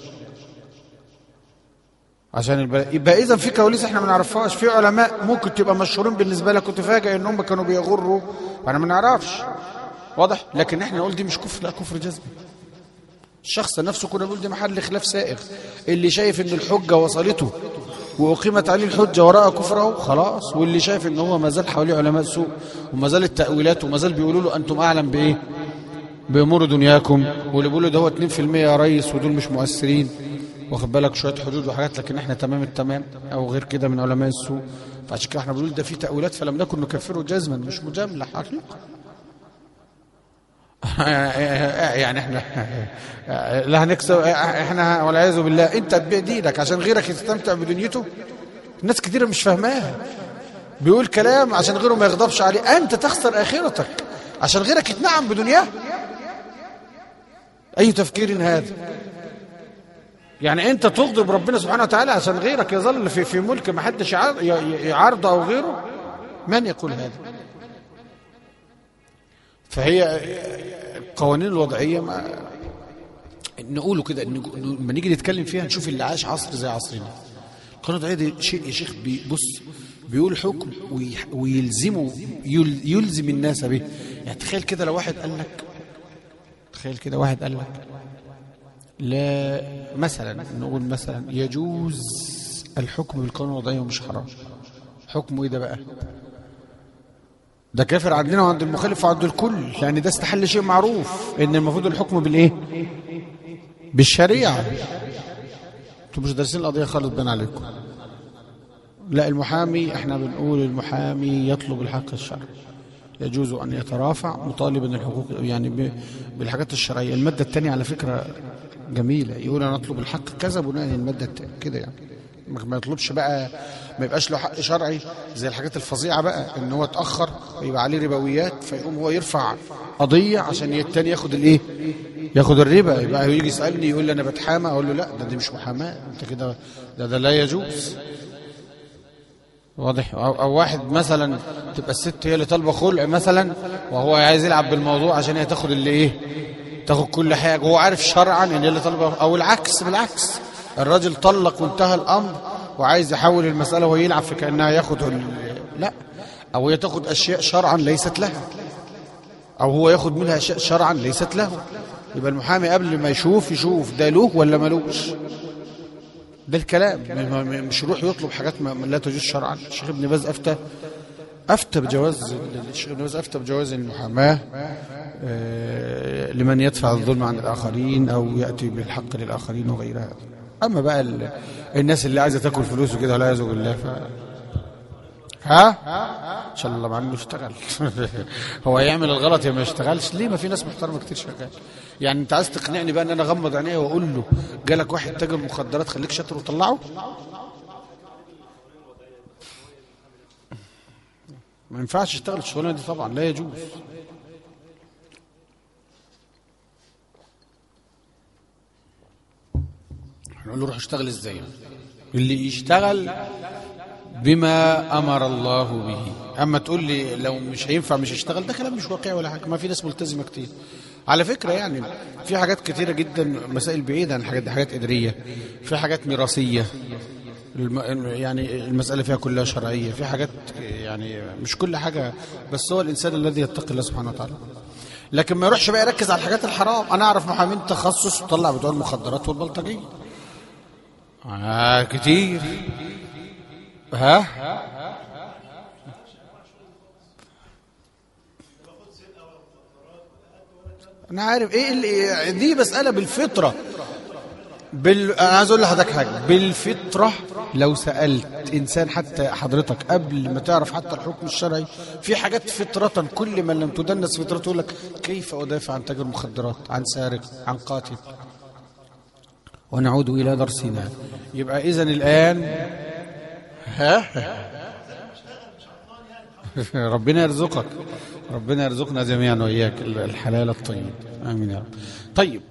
عشان البلد يبقى اذا في كواليس احنا ما نعرفهاش في علماء ممكن تبقى مشهورين بالنسبه لك وتفاجئ انهم كانوا بيغروا وانا ما نعرفش واضح لكن احنا نقول دي مش كفر لا كفر جزمي الشخص نفسه كنا بنقول دي محل خلاف سائغ اللي شايف ان الحجه وصلته واقيمت عليه الحجه وراء كفره خلاص واللي شايف ان هو ما زال حواليه علماء سوء وما زال التاويلات وما زال بيقولوا له انتم اعلم بايه بامور دنياكم واللي بيقولوا ده هو 2% يا ريس ودول مش مؤثرين واخد بالك شويه حدود وحاجات لكن احنا تمام التمام او غير كده من علماء السوء فعشان كده احنا بنقول ده في تاويلات فلم نكن نكفره جزما مش مجامله حقيقه يعني احنا لا هنكسب احنا والعياذ بالله انت تبيع دينك عشان غيرك يستمتع بدنيته ناس كتير مش فاهماها بيقول كلام عشان غيره ما يغضبش عليه انت تخسر اخرتك عشان غيرك يتنعم بدنياه اي تفكير هذا يعني انت تغضب ربنا سبحانه وتعالى عشان غيرك يظل في في ملك ما حدش يعار- ي- يعارضه او غيره من يقول هذا فهي القوانين الوضعيه ما نقوله كده نج- لما نيجي نتكلم فيها نشوف اللي عاش عصر زي عصرنا القانون الوضعيه دي شيء يا شيخ بيبص بيقول حكم وي- ويلزمه يل- يلزم الناس به يعني تخيل كده لو واحد قال لك تخيل كده واحد قال لك لا مثلا نقول مثلا يجوز الحكم بالقانون الوضعي ومش حرام حكمه ايه ده بقى ده كافر عندنا وعند المخالف وعند الكل يعني ده استحل شيء معروف ان المفروض الحكم بالايه بالشريعة انتوا مش دارسين القضية خالص بين عليكم لا المحامي احنا بنقول المحامي يطلب الحق الشرعي يجوز ان يترافع مطالبا الحقوق يعني ب- بالحاجات الشرعيه الماده الثانيه على فكره جميله يقول انا اطلب الحق كذا بناء على الماده الثانيه كده يعني ما ما يطلبش بقى ما يبقاش له حق شرعي زي الحاجات الفظيعه بقى ان هو اتاخر ويبقى عليه ربويات فيقوم هو يرفع قضيه عشان التاني ياخد الايه ياخد الربا يبقى يجي يسالني يقول لي انا بتحامى اقول له لا ده دي مش محاماه انت كده ده ده لا يجوز واضح أو, او واحد مثلا تبقى الست هي اللي طالبه خلع مثلا وهو عايز يلعب بالموضوع عشان هي تاخد اللي ايه تاخد كل حاجه وهو عارف شرعا ان هي اللي طالبه او العكس بالعكس الراجل طلق وانتهى الامر وعايز يحول المساله وهو يلعب في كانها ياخد ال- لا او هي تاخد اشياء شرعا ليست لها او هو ياخد منها اشياء شرعا ليست له يبقى المحامي قبل ما يشوف يشوف ده له ولا ملوش ده الكلام م- م- مش يروح يطلب حاجات ما ما لا تجوز شرعا الشيخ ابن باز افتى افتى بجواز الشيخ ابن باز افتى بجواز المحاماه آه، لمن يدفع الظلم عن الاخرين او ياتي بالحق للاخرين وغير هذا اما بقى ال- الناس اللي عايزه تاكل فلوس وكده لا يعوذ بالله ف ها ان شاء الله مع انه اشتغل هو هيعمل الغلط يا ما يشتغلش ليه ما في ناس محترمه كتير شغال يعني انت عايز تقنعني بقى ان انا اغمض عينيا واقول له جالك واحد تاجر مخدرات خليك شاطر وطلعه ما ينفعش يشتغل الشغلانه دي طبعا لا يجوز هنقول له روح اشتغل ازاي اللي يشتغل بما امر الله به اما تقول لي لو مش هينفع مش هيشتغل ده كلام مش واقعي ولا حاجه ما في ناس ملتزمه كتير على فكره يعني في حاجات كتيره جدا مسائل بعيده عن الحاجات دي حاجات اداريه في حاجات ميراثيه الم... يعني المساله فيها كلها شرعيه في حاجات يعني مش كل حاجه بس هو الانسان الذي يتقي الله سبحانه وتعالى لكن ما يروحش بقى يركز على الحاجات الحرام انا اعرف محامين تخصص وطلع بتوع المخدرات والبلطجيه آه كتير ها انا عارف ايه اللي دي مساله بالفطره بال... انا عايز اقول لحضرتك حاجه بالفطره لو سالت انسان حتى حضرتك قبل ما تعرف حتى الحكم الشرعي في حاجات فطره كل من لم تدنس فطرته يقول لك كيف ادافع عن تاجر مخدرات عن سارق عن قاتل ونعود الى درسنا يبقى اذا الان ها ربنا يرزقك ربنا يرزقنا جميعا واياك الحلال الطيب امين يا رب طيب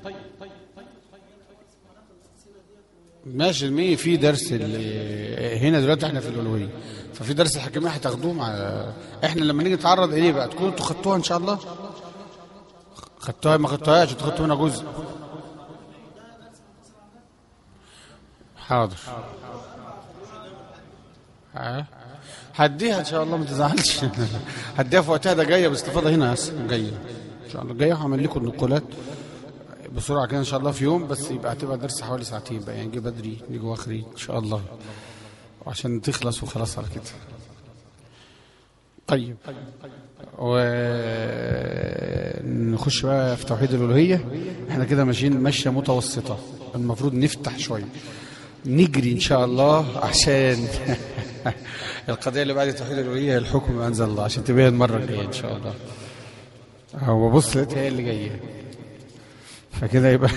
ماشي المية في درس ال- هنا دلوقتي احنا في الألوهية ففي درس الحكمية هتاخدوه مع احنا لما نيجي نتعرض اليه بقى تكونوا انتوا خدتوها ان شاء الله خدتوها ما خدتوهاش انتوا خدتوا منها جزء حاضر ها هديها ان شاء الله ما تزعلش هديها في وقتها ده جايه باستفاضه هنا اصلا جايه ان شاء الله جايه هعمل لكم النقولات بسرعه كده ان شاء الله في يوم بس يبقى هتبقى درس حوالي ساعتين بقى يعني نجي بدري نيجي واخري ان شاء الله وعشان تخلص وخلاص على كده طيب ونخش بقى في توحيد الالوهيه احنا كده ماشيين ماشيه متوسطه المفروض نفتح شويه نجري ان شاء الله عشان القضيه اللي بعد توحيد الالوهيه هي الحكم ما انزل الله عشان تبين المره الجايه ان شاء الله هو بص لقيت هي اللي جايه فكده يبقى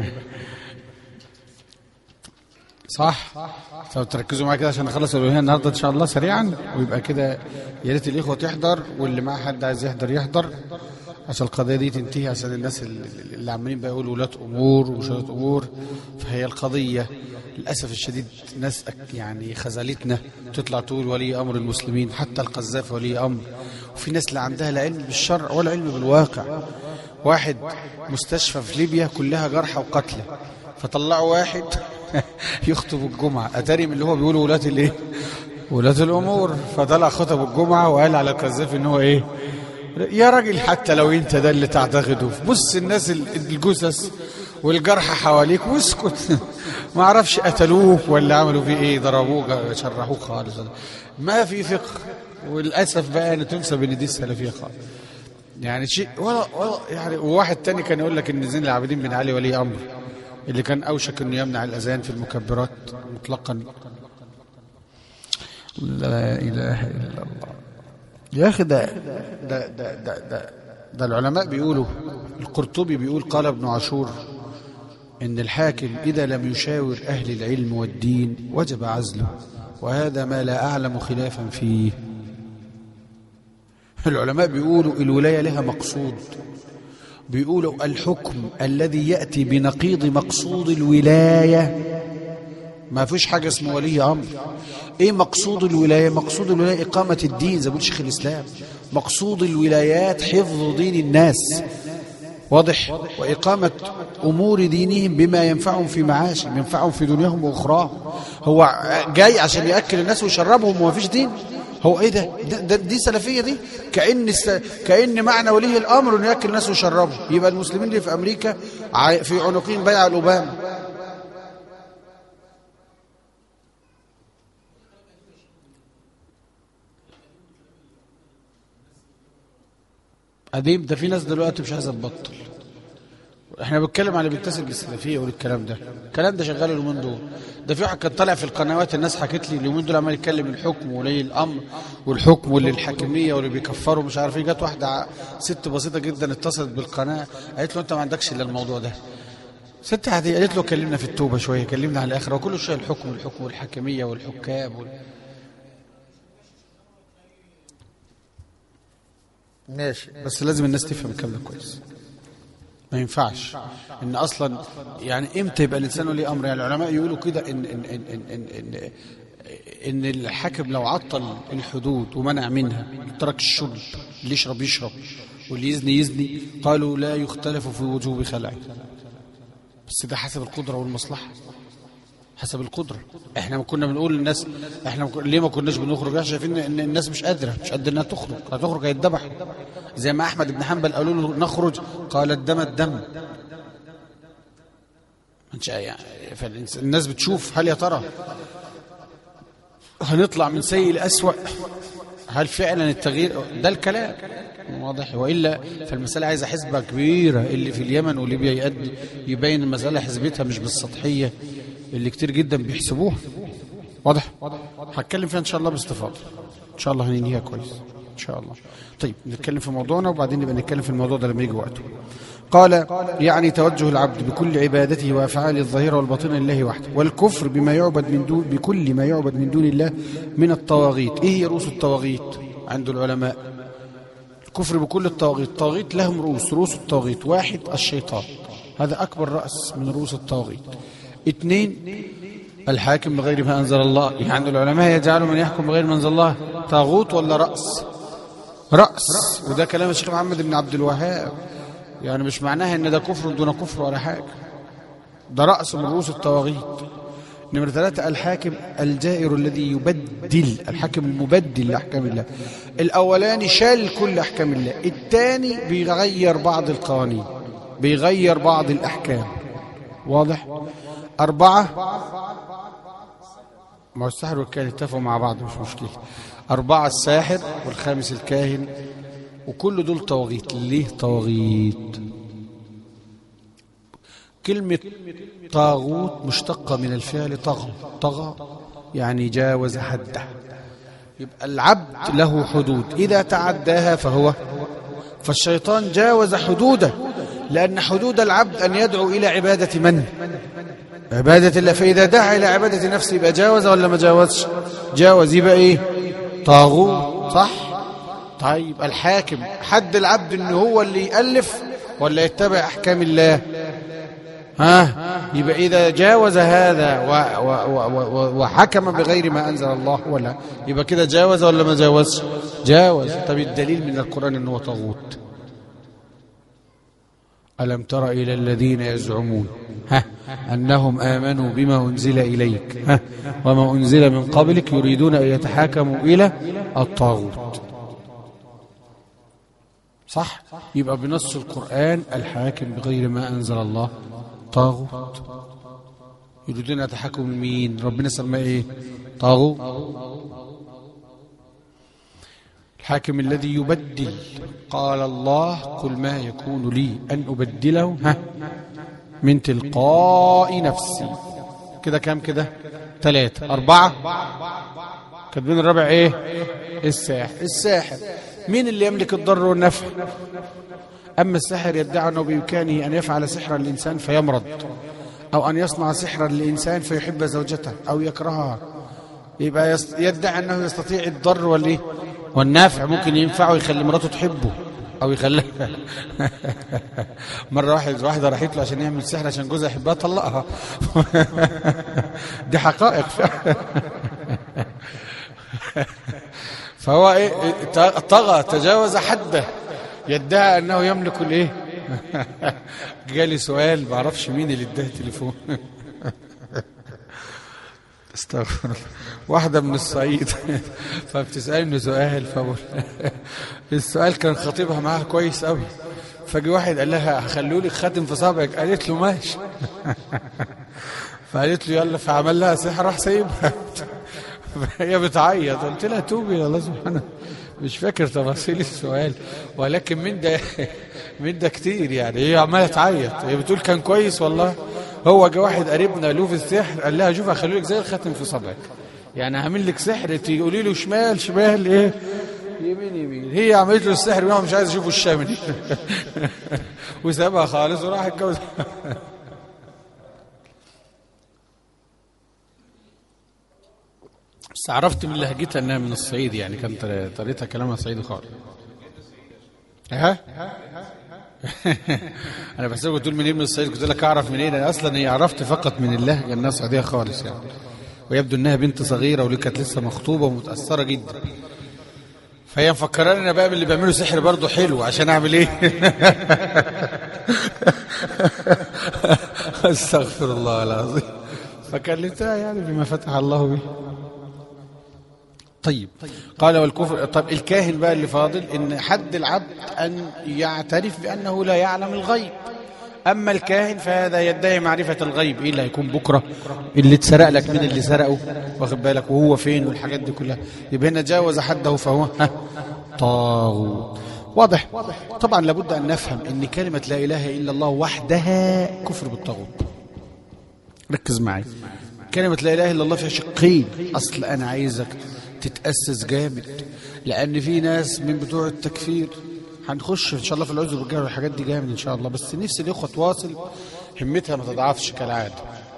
صح طب تركزوا معايا كده عشان نخلص الالوهيه النهارده ان شاء الله سريعا ويبقى كده يا ريت الاخوه تحضر واللي معاه حد عايز يحضر يحضر عشان القضيه دي تنتهي عشان الناس اللي, اللي عمالين بقى يقولوا ولاة امور وشويه امور فهي القضيه للاسف الشديد ناس أك- يعني خذلتنا تطلع تقول ولي امر المسلمين حتى القذافي ولي امر وفي ناس لا عندها لا علم بالشرع ولا علم بالواقع واحد مستشفى في ليبيا كلها جرحى وقتلى فطلعوا واحد يخطب الجمعة أتاري من اللي هو بيقولوا ولاة الإيه؟ ولاة الأمور فطلع خطب الجمعة وقال على القذافي إن هو إيه؟ يا راجل حتى لو أنت ده اللي تعتقده بص الناس ال- الجثث والجرحى حواليك واسكت ما اعرفش قتلوه ولا عملوا فيه ايه ضربوه شرحوه خالص ما في فقه وللاسف بقى ان تنسب ان دي السلفيه خالص يعني شيء ولا ولا يعني وواحد تاني كان يقول لك ان زين العابدين بن علي ولي امر اللي كان أوشك أنه يمنع الأذان في المكبرات مطلقا لا إله إلا الله يا أخي ده ده ده ده, ده, ده العلماء بيقولوا القرطبي بيقول قال ابن عاشور إن الحاكم إذا لم يشاور أهل العلم والدين وجب عزله وهذا ما لا أعلم خلافا فيه العلماء بيقولوا الولاية لها مقصود بيقولوا الحكم الذي يأتي بنقيض مقصود الولاية ما فيش حاجة اسمه ولي أمر إيه مقصود الولاية مقصود الولاية إقامة الدين زي ما شيخ الإسلام مقصود الولايات حفظ دين الناس واضح وإقامة أمور دينهم بما ينفعهم في معاشهم ينفعهم في دنياهم وأخراهم هو جاي عشان يأكل الناس ويشربهم وما فيش دين هو ايه ده, ده, ده دي سلفيه دي كان كان معنى ولي الامر انه ياكل الناس ويشربهم يبقى المسلمين اللي في امريكا في عنقهم بيع الاوباما قديم ده في ناس دلوقتي مش عايزه تبطل احنا بنتكلم على بيتصل بالسلفيه والكلام ده الكلام ده شغال اليومين دول ده في واحد كان طالع في القنوات الناس حكت لي اليومين دول عمال يتكلم الحكم ولي الامر والحكم والحاكميه واللي بيكفروا مش عارف ايه جت واحده ست بسيطه جدا اتصلت بالقناه قالت له انت ما عندكش الا الموضوع ده ست عادية قالت له كلمنا في التوبه شويه كلمنا على الاخره وكل شويه الحكم والحكم والحاكميه والحكام وال... ماشي بس لازم الناس تفهم الكلام ده كويس ما ينفعش ان اصلا يعني امتى يبقى الانسان ولي امر يعني العلماء يقولوا كده ان ان ان ان ان, إن, إن الحاكم لو عطل الحدود ومنع منها ترك الشرب اللي يشرب يشرب واللي يزني يزني قالوا لا يختلف في وجوب خلعه بس ده حسب القدره والمصلحه حسب القدرة احنا ما كنا بنقول للناس احنا مك... ليه ما كناش بنخرج احنا شايفين ان الناس مش قادرة مش قادرة انها تخرج هتخرج هيتذبح زي ما احمد بن حنبل قالوا له نخرج قال الدم الدم يعني فالناس بتشوف هل يا ترى هنطلع من سيء لأسوأ هل فعلا التغيير ده الكلام واضح والا فالمساله عايزه حسبه كبيره اللي في اليمن وليبيا يؤدي يبين المساله حسبتها مش بالسطحيه اللي كتير جدا بيحسبوها واضح هتكلم فيها ان شاء الله باستفاضه ان شاء الله هننهيها كويس ان شاء الله طيب نتكلم في موضوعنا وبعدين نبقى نتكلم في الموضوع ده لما يجي وقته قال يعني توجه العبد بكل عبادته وافعاله الظاهره والباطنه لله وحده والكفر بما يعبد من دون بكل ما يعبد من دون الله من الطواغيت ايه هي رؤوس الطواغيت عند العلماء الكفر بكل الطواغيت الطواغيت لهم رؤوس رؤوس الطواغيت واحد الشيطان هذا اكبر راس من رؤوس الطواغيت اثنين الحاكم بغير ما أنزل الله يعني العلماء يجعلوا من يحكم بغير ما أنزل الله طاغوت ولا رأس رأس وده كلام الشيخ محمد بن عبد الوهاب يعني مش معناها ان ده كفر دون كفر ولا حاجة ده رأس من رؤوس الطواغيت نمرة ثلاثة الحاكم الجائر الذي يبدل الحاكم المبدل لأحكام الله الأولاني شال كل أحكام الله الثاني بيغير بعض القوانين بيغير بعض الأحكام واضح أربعة ما هو الساحر والكاهن اتفقوا مع بعض مش مشكلة أربعة الساحر والخامس الكاهن وكل دول طواغيت ليه طواغيت كلمة طاغوت مشتقة من الفعل طغى طغى يعني جاوز حده يبقى العبد له حدود إذا تعداها فهو فالشيطان جاوز حدوده لأن حدود العبد أن يدعو إلى عبادة من عبادة الله فإذا دعا إلى عبادة نفسه يبقى جاوز ولا ما جاوزش جاوز يبقى إيه طاغوت صح طيب الحاكم حد العبد إن هو اللي يألف ولا يتبع أحكام الله ها يبقى إذا جاوز هذا و و و وحكم بغير ما أنزل الله ولا يبقى كده جاوز ولا ما جاوزش جاوز طب الدليل من القرآن أنه طاغوت ألم تر إلى الذين يزعمون ها أنهم آمنوا بما أنزل إليك ها وما أنزل من قبلك يريدون أن يتحاكموا إلى الطاغوت صح يبقى بنص القرآن الحاكم بغير ما أنزل الله طاغوت يريدون يتحاكموا من مين ربنا سماه ايه طاغوت الحاكم الذي يبدل قال الله قل ما يكون لي أن أبدله ها من تلقاء نفسي كده كام كده ثلاثة أربعة كاتبين الرابع ايه الساحر الساحر مين اللي يملك الضر والنفع أما الساحر يدعي أنه بإمكانه أن يفعل سحرا للإنسان فيمرض أو أن يصنع سحرا للإنسان فيحب زوجته أو يكرهها يبقى يس- يدعي أنه يستطيع الضر والإيه والنافع ممكن ينفعه يخلي مراته تحبه أو يخليها مرة واحد واحدة راحت له عشان يعمل سحر عشان جوزها يحبها طلقها دي حقائق فعلا فهو ايه ت- طغى تجاوز حده يدعي انه يملك الايه جالي سؤال ما اعرفش مين اللي اداه تليفون استغفر الله واحدة من الصعيد فبتسألني سؤال فبقول السؤال كان خطيبها معاها كويس قوي فجي واحد قال لها هخلوا لك خاتم في صابعك قالت له ماشي فقالت له يلا فعمل لها سحر راح سايبها هي بتعيط قلت لها توبي الى الله سبحانه مش فاكر تفاصيل السؤال ولكن من ده من ده كتير يعني هي عماله تعيط هي بتقول كان كويس والله هو جه واحد قريبنا له في السحر قال لها شوف هخلي لك زي الخاتم في صبعك يعني هعمل لك سحر تقولي له شمال شمال ايه يمين يمين هي عملت له السحر وهو مش عايز يشوف الشامل وسابها خالص وراح اتجوز بس عرفت من لهجتها انها من الصعيد يعني كان طري- طريقتها كلامها صعيدي خالص ها انا بحسبك بتقول منين من الصعيد قلت لك اعرف منين انا اصلا هي عرفت فقط من اللهجه انها صعيديه خالص يعني ويبدو انها بنت صغيره وليه كانت لسه مخطوبه ومتاثره جدا فهي مفكراني انا بقى من اللي بيعملوا سحر برضه حلو عشان اعمل ايه استغفر الله العظيم فكلمتها يعني بما فتح الله به طيب قال والكفر طب الكاهن بقى اللي فاضل ان حد العبد ان يعترف بانه لا يعلم الغيب اما الكاهن فهذا يدعي معرفه الغيب ايه اللي هيكون بكره اللي اتسرق لك من اللي سرقه واخد بالك وهو فين والحاجات دي كلها يبقى هنا جاوز حده فهو ها طاغوت واضح طبعا لابد ان نفهم ان كلمه لا اله الا الله وحدها كفر بالطاغوت ركز معي كلمة لا إله إلا الله فيها شقين أصل أنا عايزك تتأسس جامد لأن في ناس من بتوع التكفير هنخش إن شاء الله في العزو بالجهل والحاجات دي جامد إن شاء الله بس نفسي الإخوة تواصل همتها ما تضعفش كالعادة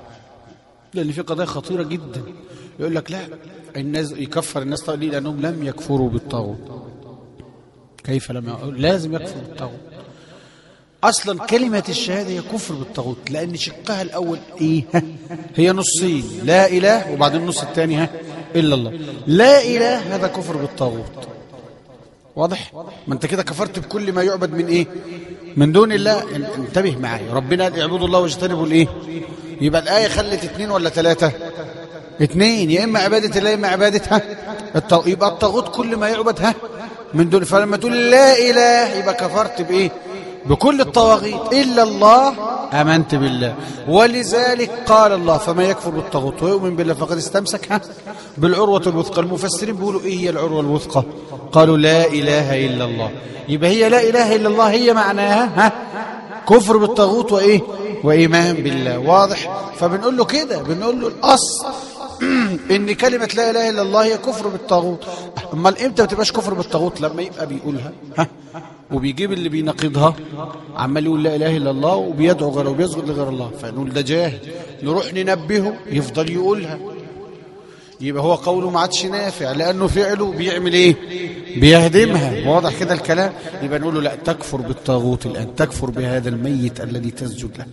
لأن في قضايا خطيرة جدا يقول لك لا الناس يكفر الناس طيب ليه لأنهم لم يكفروا بالطاغوت كيف لم يقول لازم يكفر بالطاغوت اصلا كلمه الشهاده هي كفر بالطاغوت لان شقها الاول ايه ها؟ هي نصين لا اله وبعدين النص الثاني ها الا الله لا اله هذا كفر بالطاغوت واضح ما انت كده كفرت بكل ما يعبد من ايه من دون الله ان- انتبه معايا ربنا قال اعبدوا الله واجتنبوا الايه يبقى الايه خلت اثنين ولا ثلاثه اثنين يا اما عباده الله يا اما عباده ها الطاغوت يبقى الطاغوت كل ما يعبد ها من دون فلما تقول لا اله يبقى كفرت بايه بكل الطواغيت الا الله امنت بالله ولذلك قال الله فما يكفر بالطاغوت ويؤمن بالله فقد استمسك ها بالعروه الوثقى المفسرين بيقولوا ايه هي العروه الوثقى قالوا لا اله الا الله يبقى هي لا اله الا الله هي معناها ها كفر بالطاغوت وايه وايمان بالله واضح فبنقول له كده بنقول له الاصل ان كلمه لا اله الا الله هي كفر بالطاغوت امال امتى ما تبقاش كفر بالطاغوت لما يبقى بيقولها ها وبيجيب اللي بيناقضها عمال يقول لا اله الا الله وبيدعو غيره وبيسجد لغير الله فنقول ده جاهل نروح ننبهه يفضل يقولها يبقى هو قوله ما عادش نافع لانه فعله بيعمل ايه بيهدمها واضح كده الكلام يبقى نقول له لا تكفر بالطاغوت الان تكفر بهذا الميت الذي تسجد له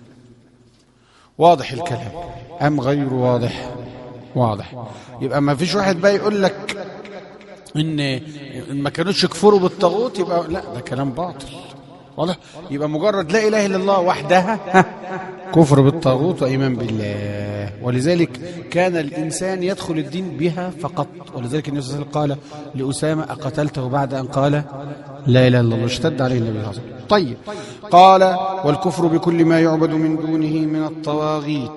واضح الكلام ام غير واضح واضح يبقى ما فيش واحد بقى يقول لك ان إن ما كانوش يكفروا بالطاغوت يبقى لا ده كلام باطل واضح يبقى مجرد لا اله الا الله وحدها ها، كفر بالطاغوت وايمان بالله ولذلك كان الانسان يدخل الدين بها فقط ولذلك النبي صلى الله عليه وسلم قال لاسامه اقتلته بعد ان قال لا اله الا الله اشتد عليه النبي صلى الله عليه وسلم طيب قال والكفر بكل ما يعبد من دونه من الطواغيت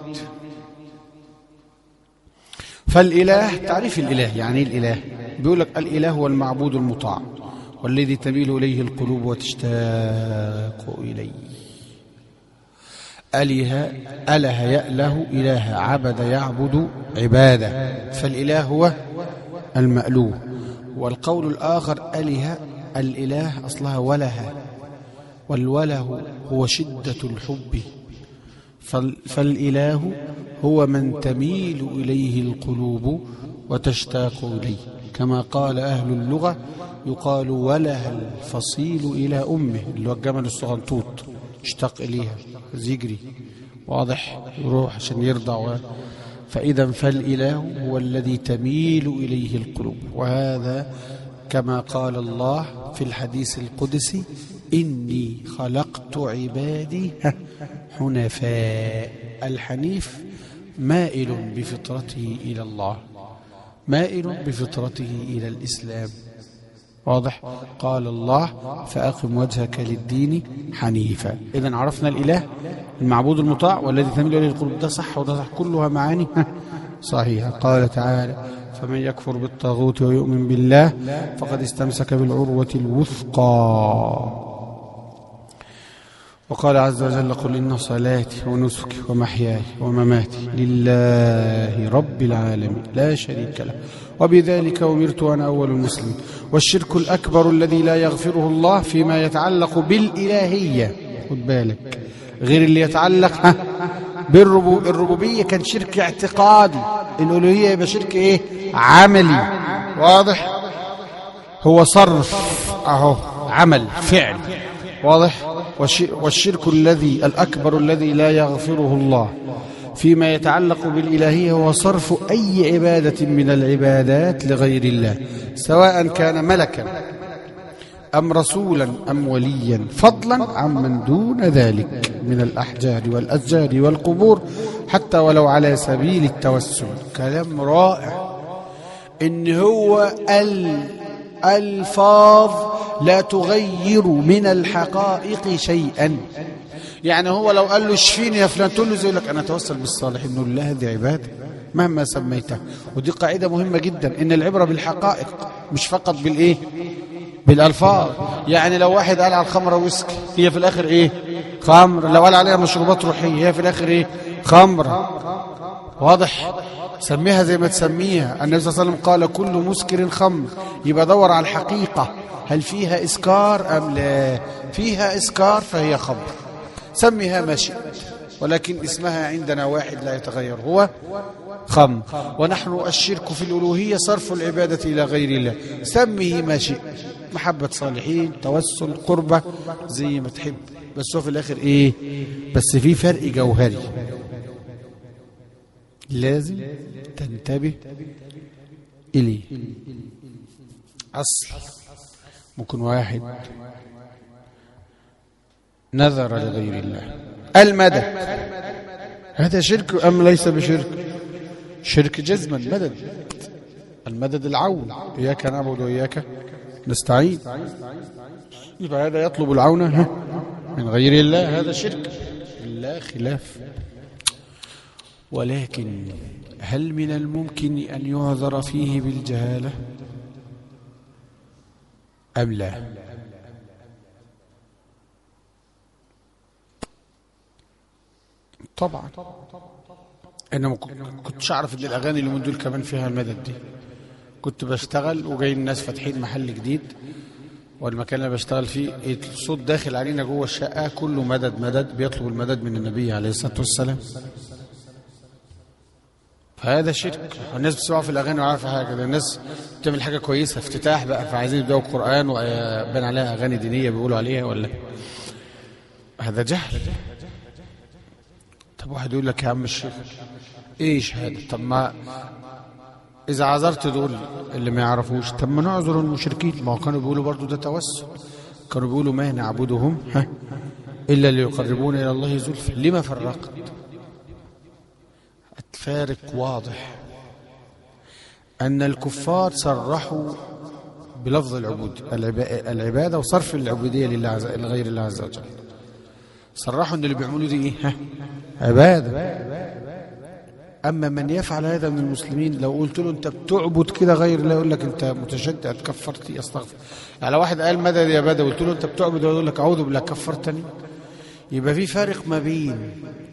فالإله تعريف الإله يعني إيه الإله بيقول لك الإله هو المعبود المطاع والذي تميل إليه القلوب وتشتاق إليه أله أله يأله إله عبد يعبد عبادة فالإله هو المألوه والقول الآخر أله الإله أصلها وله والوله هو شدة الحب فال فالإله هو من تميل إليه القلوب وتشتاق إليه كما قال أهل اللغة يقال وله الفصيل إلى أمه اللي هو الجمل الصغنطوط اشتاق إليها يجري واضح يروح عشان يرضع فإذا فالإله هو الذي تميل إليه القلوب وهذا كما قال الله في الحديث القدسي إني خلقت عبادي حنفاء الحنيف مائل بفطرته إلى الله مائل بفطرته إلى الإسلام واضح قال الله فأقم وجهك للدين حنيفا إذا عرفنا الإله المعبود المطاع والذي تميل إليه القلوب ده صح وده صح كلها معاني صحيحة قال تعالى فمن يكفر بالطاغوت ويؤمن بالله فقد استمسك بالعروة الوثقى وقال عز وجل قل إن صلاتي ونسكي ومحياي ومماتي لله رب العالمين لا شريك له وبذلك أمرت أنا أول المسلمين والشرك الأكبر الذي لا يغفره الله فيما يتعلق بالإلهية خد بالك غير اللي يتعلق ها بالربوبية كان شرك اعتقادي الألوهية يبقى شرك إيه عملي واضح هو صرف أهو عمل فعل واضح والشرك الذي الأكبر الذي لا يغفره الله فيما يتعلق بالإلهية هو صرف أي عبادة من العبادات لغير الله سواء كان ملكا أم رسولا أم وليا فضلا عمن دون ذلك من الأحجار والأشجار والقبور حتى ولو على سبيل التوسل كلام رائع إن هو الألفاظ لا تغير من الحقائق شيئا يعني هو لو قال له اشفيني يا فلان تقول له زي لك انا اتوسل بالصالحين نقول له هذه عباده مهما سميتها ودي قاعده مهمه جدا ان العبره بالحقائق مش فقط بالايه بالالفاظ يعني لو واحد قال على الخمره ويسكي هي في الاخر ايه خمر لو قال عليها مشروبات روحيه هي في الاخر ايه خمره واضح سميها زي ما تسميها النبي صلى الله عليه وسلم قال كل مسكر خمر يبقى دور على الحقيقه هل فيها اسكار ام لا فيها اسكار فهي خمر سميها ما شئت ولكن اسمها عندنا واحد لا يتغير هو خم ونحن الشرك في الألوهية صرف العبادة إلى غير الله سميه ما شئت محبة صالحين توسل قربة زي ما تحب بس هو في الآخر إيه بس في فرق جوهري لازم تنتبه إليه أصل ممكن واحد نذر لغير الله المدد هذا شرك أم ليس بشرك شرك جزما مدد المدد العون إياك نعبد وإياك نستعين يبقى هذا يطلب العون من غير الله هذا شرك لا خلاف ولكن هل من الممكن أن يعذر فيه بالجهالة أم لا طبعا انا ما كنتش اعرف ان الاغاني اللي من دول كمان فيها المدد دي كنت بشتغل وجاي الناس فاتحين محل جديد والمكان اللي بشتغل فيه الصوت داخل علينا جوه الشقه كله مدد مدد بيطلب المدد من النبي عليه الصلاه والسلام فهذا شرك الناس بتسمعوا في الاغاني وعارفه حاجه ده الناس بتعمل حاجه كويسه افتتاح بقى فعايزين يبداوا القران وبان عليها اغاني دينيه بيقولوا عليها ولا هذا جهل طب واحد يقول لك يا عم الشيخ ايه شهاده طب ما اذا عذرت دول اللي ما يعرفوش طب ما نعذر المشركين ما هو كانوا بيقولوا برضو ده توسل كانوا بيقولوا ما نعبدهم ها الا ليقربونا الى الله زلفى لما فرقت الفارق واضح ان الكفار صرحوا بلفظ العبود العباده وصرف العبوديه لله لغير الله عز وجل صرحوا ان اللي بيعملوا دي ايه ها عباده اما من يفعل هذا من المسلمين لو قلت له انت بتعبد كده غير الله يقول لك انت متشدد كفرتي استغفر يعني لو واحد قال مدد يا بدوي قلت له انت بتعبد يقول لك اعوذ بالله كفرتني يبقى في فارق ما بين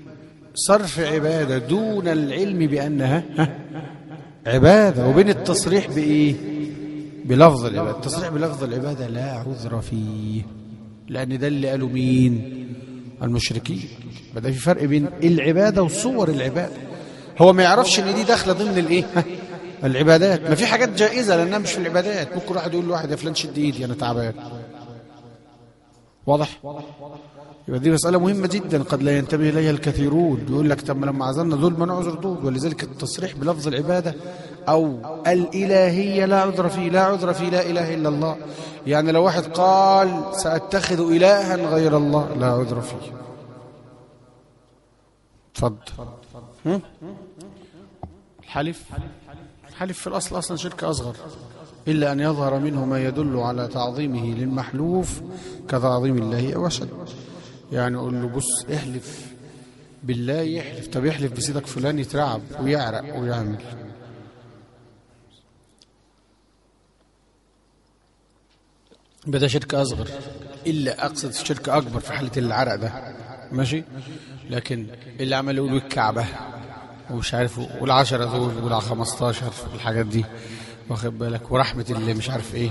صرف عبادة دون العلم بأنها ها عبادة وبين التصريح بإيه بلفظ العبادة التصريح بلفظ العبادة لا عذر فيه لأن ده اللي قالوا مين المشركين بدأ في فرق بين العبادة وصور العبادة هو ما يعرفش ان دي داخله ضمن الايه ها؟ العبادات ما في حاجات جائزه لانها مش في العبادات ممكن واحد يقول لواحد يا فلان شد ايدي انا تعبان واضح يبقى دي مسألة مهمة جدا قد لا ينتبه إليها الكثيرون يقول لك طب لما عزلنا دول ما نعذر دول ولذلك التصريح بلفظ العبادة أو الإلهية لا عذر فيه لا عذر فيه لا إله إلا الله يعني لو واحد قال سأتخذ إلها غير الله لا عذر فيه اتفضل هم؟ الحلف الحلف في الأصل أصلا شرك أصغر إلا أن يظهر منه ما يدل على تعظيمه للمحلوف كتعظيم الله أو أشد يعني أقول له بص احلف بالله يحلف طب يحلف بسيدك فلان يترعب ويعرق ويعمل بدا شرك أصغر إلا أقصد شرك أكبر في حالة العرق ده ماشي لكن اللي عمل يقول الكعبة ومش عارف والعشرة دول والع 15 الحاجات دي واخد بالك ورحمة اللي مش عارف ايه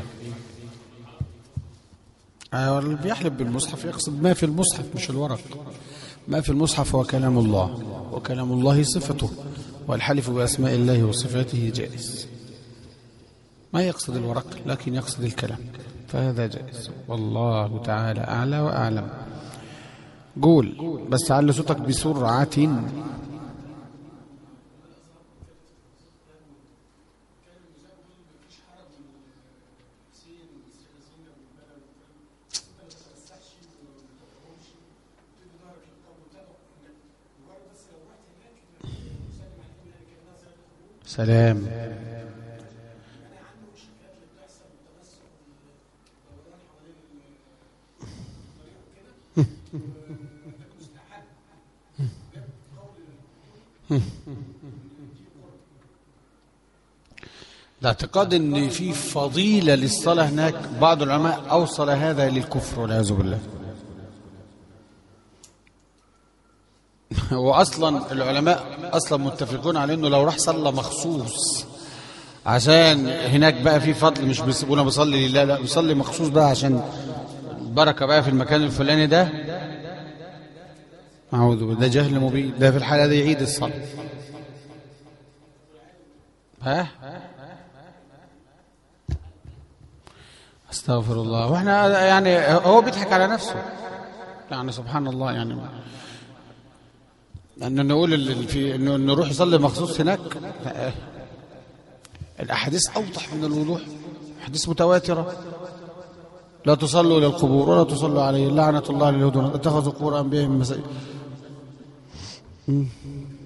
أيوة اللي بيحلف بالمصحف يقصد ما في المصحف مش الورق ما في المصحف هو كلام الله وكلام الله صفته والحلف بأسماء الله وصفاته جائز ما يقصد الورق لكن يقصد الكلام فهذا جائز والله تعالى أعلى وأعلم قول بس على صوتك بسرعة سلام الاعتقاد ان في فضيله للصلاه هناك بعض العلماء اوصل هذا للكفر والعياذ بالله واصلا العلماء اصلا متفقون على انه لو راح صلى مخصوص عشان هناك بقى في فضل مش بيسيبونا بصلي لله لا بيصلي مخصوص بقى عشان البركه بقى في المكان الفلاني ده اعوذ بالله ده جهل مبين ده في الحاله دي يعيد الصلاه ها استغفر الله واحنا يعني هو بيضحك على نفسه يعني سبحان الله يعني أن نقول ال- في انه نروح يصلي مخصوص هناك لا. الاحاديث اوضح من الوضوح احاديث متواتره لا تصلوا الى القبور ولا تصلوا عليه لعنه الله لليهود والنصارى. اتخذوا قبور انبيائهم مساجد مم.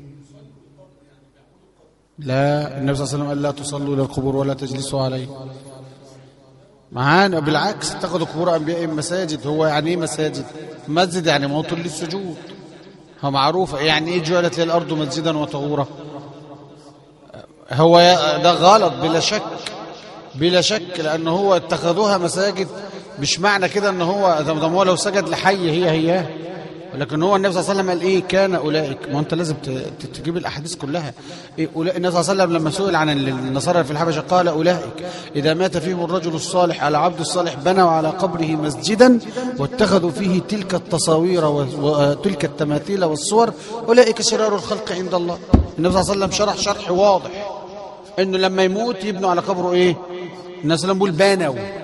لا النبي صلى الله عليه وسلم قال لا تصلوا الى القبور ولا تجلسوا عليه معانا بالعكس اتخذوا قبور انبيائهم مساجد هو يعني ايه مساجد مسجد يعني موطن للسجود هو معروف يعني ايه جعلت لي الارض مسجدا وطهورا هو ده غلط بلا شك بلا شك لان هو اتخذوها مساجد مش معنى كده ان هو طب هو لو سجد لحي هي هي لكن هو النبي صلى الله عليه وسلم قال ايه كان اولئك ما انت لازم ت- ت- تجيب الاحاديث كلها إيه أولئك النبي صلى الله عليه وسلم لما سئل عن النصارى في الحبشه قال اولئك اذا مات فيهم الرجل الصالح على عبد الصالح بنوا على قبره مسجدا واتخذوا فيه تلك التصاوير و- وتلك التماثيل والصور اولئك شرار الخلق عند الله النبي صلى الله عليه وسلم شرح شرح واضح انه لما يموت يبنوا على قبره ايه النبي صلى الله عليه وسلم بيقول بنوا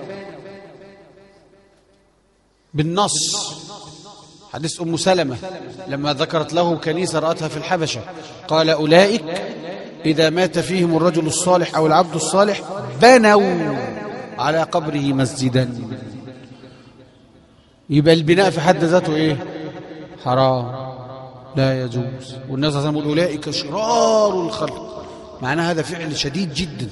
بالنص حديث أم سلمة لما ذكرت له كنيسة رأتها في الحبشة قال أولئك إذا مات فيهم الرجل الصالح أو العبد الصالح بنوا على قبره مسجدا يبقى البناء في حد ذاته إيه حرام لا يجوز والناس صلى الله عليه وسلم يقول أولئك شرار الخلق معناه هذا فعل شديد جدا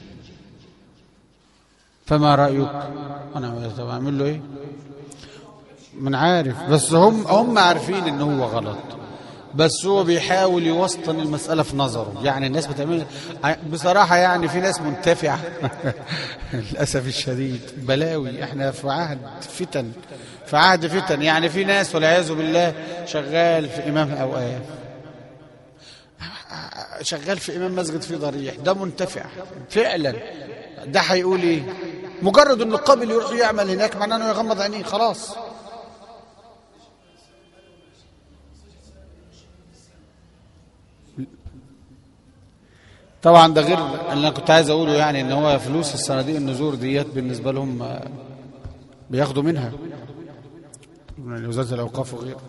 فما رأيك أنا أعمل له إيه من عارف بس هم هم عارفين ان هو غلط بس هو بيحاول يوسطن المسألة في نظره يعني الناس بتعمل بصراحة يعني في ناس منتفعة للأسف الشديد بلاوي احنا في عهد فتن في عهد فتن يعني في ناس والعياذ بالله شغال في إمام أوقاف شغال في إمام مسجد في ضريح ده منتفع فعلا ده هيقول إيه مجرد إنه قابل يروح يعمل هناك معناه إنه يغمض عينيه خلاص طبعا ده غير اللي انا كنت عايز اقوله يعني ان هو فلوس الصناديق النزور ديت بالنسبه لهم آه، بياخدوا منها من وزاره الاوقاف وغيره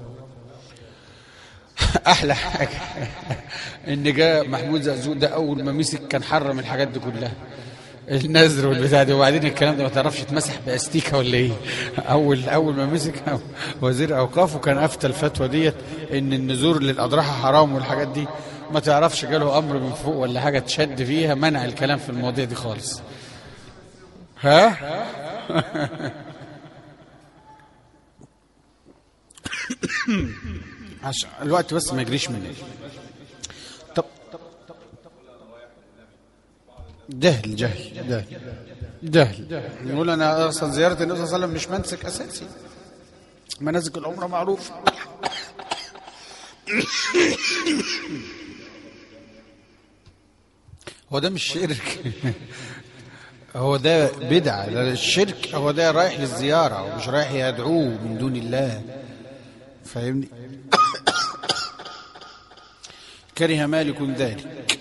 احلى حاجه ان جاء محمود زقزوق ده اول ما مسك كان حرم الحاجات دي كلها النذر والبتاع دي وبعدين الكلام ده ما تعرفش يتمسح باستيكه ولا ايه اول اول ما مسك وزير اوقاف وكان افتى الفتوى ديت ان النذور للاضرحه حرام والحاجات دي ما تعرفش جاله امر من فوق ولا حاجه تشد فيها منع الكلام في المواضيع دي خالص ها عشان الوقت بس ما يجريش مني طب جهل جهل جهل جهل نقول انا اصلا زياره النبي صلى الله عليه وسلم مش منسك اساسي مناسك العمره معروفه هو ده مش شرك هو ده بدعة ده الشرك هو ده رايح للزيارة ومش رايح يدعوه من دون الله فاهمني كره مالك ذلك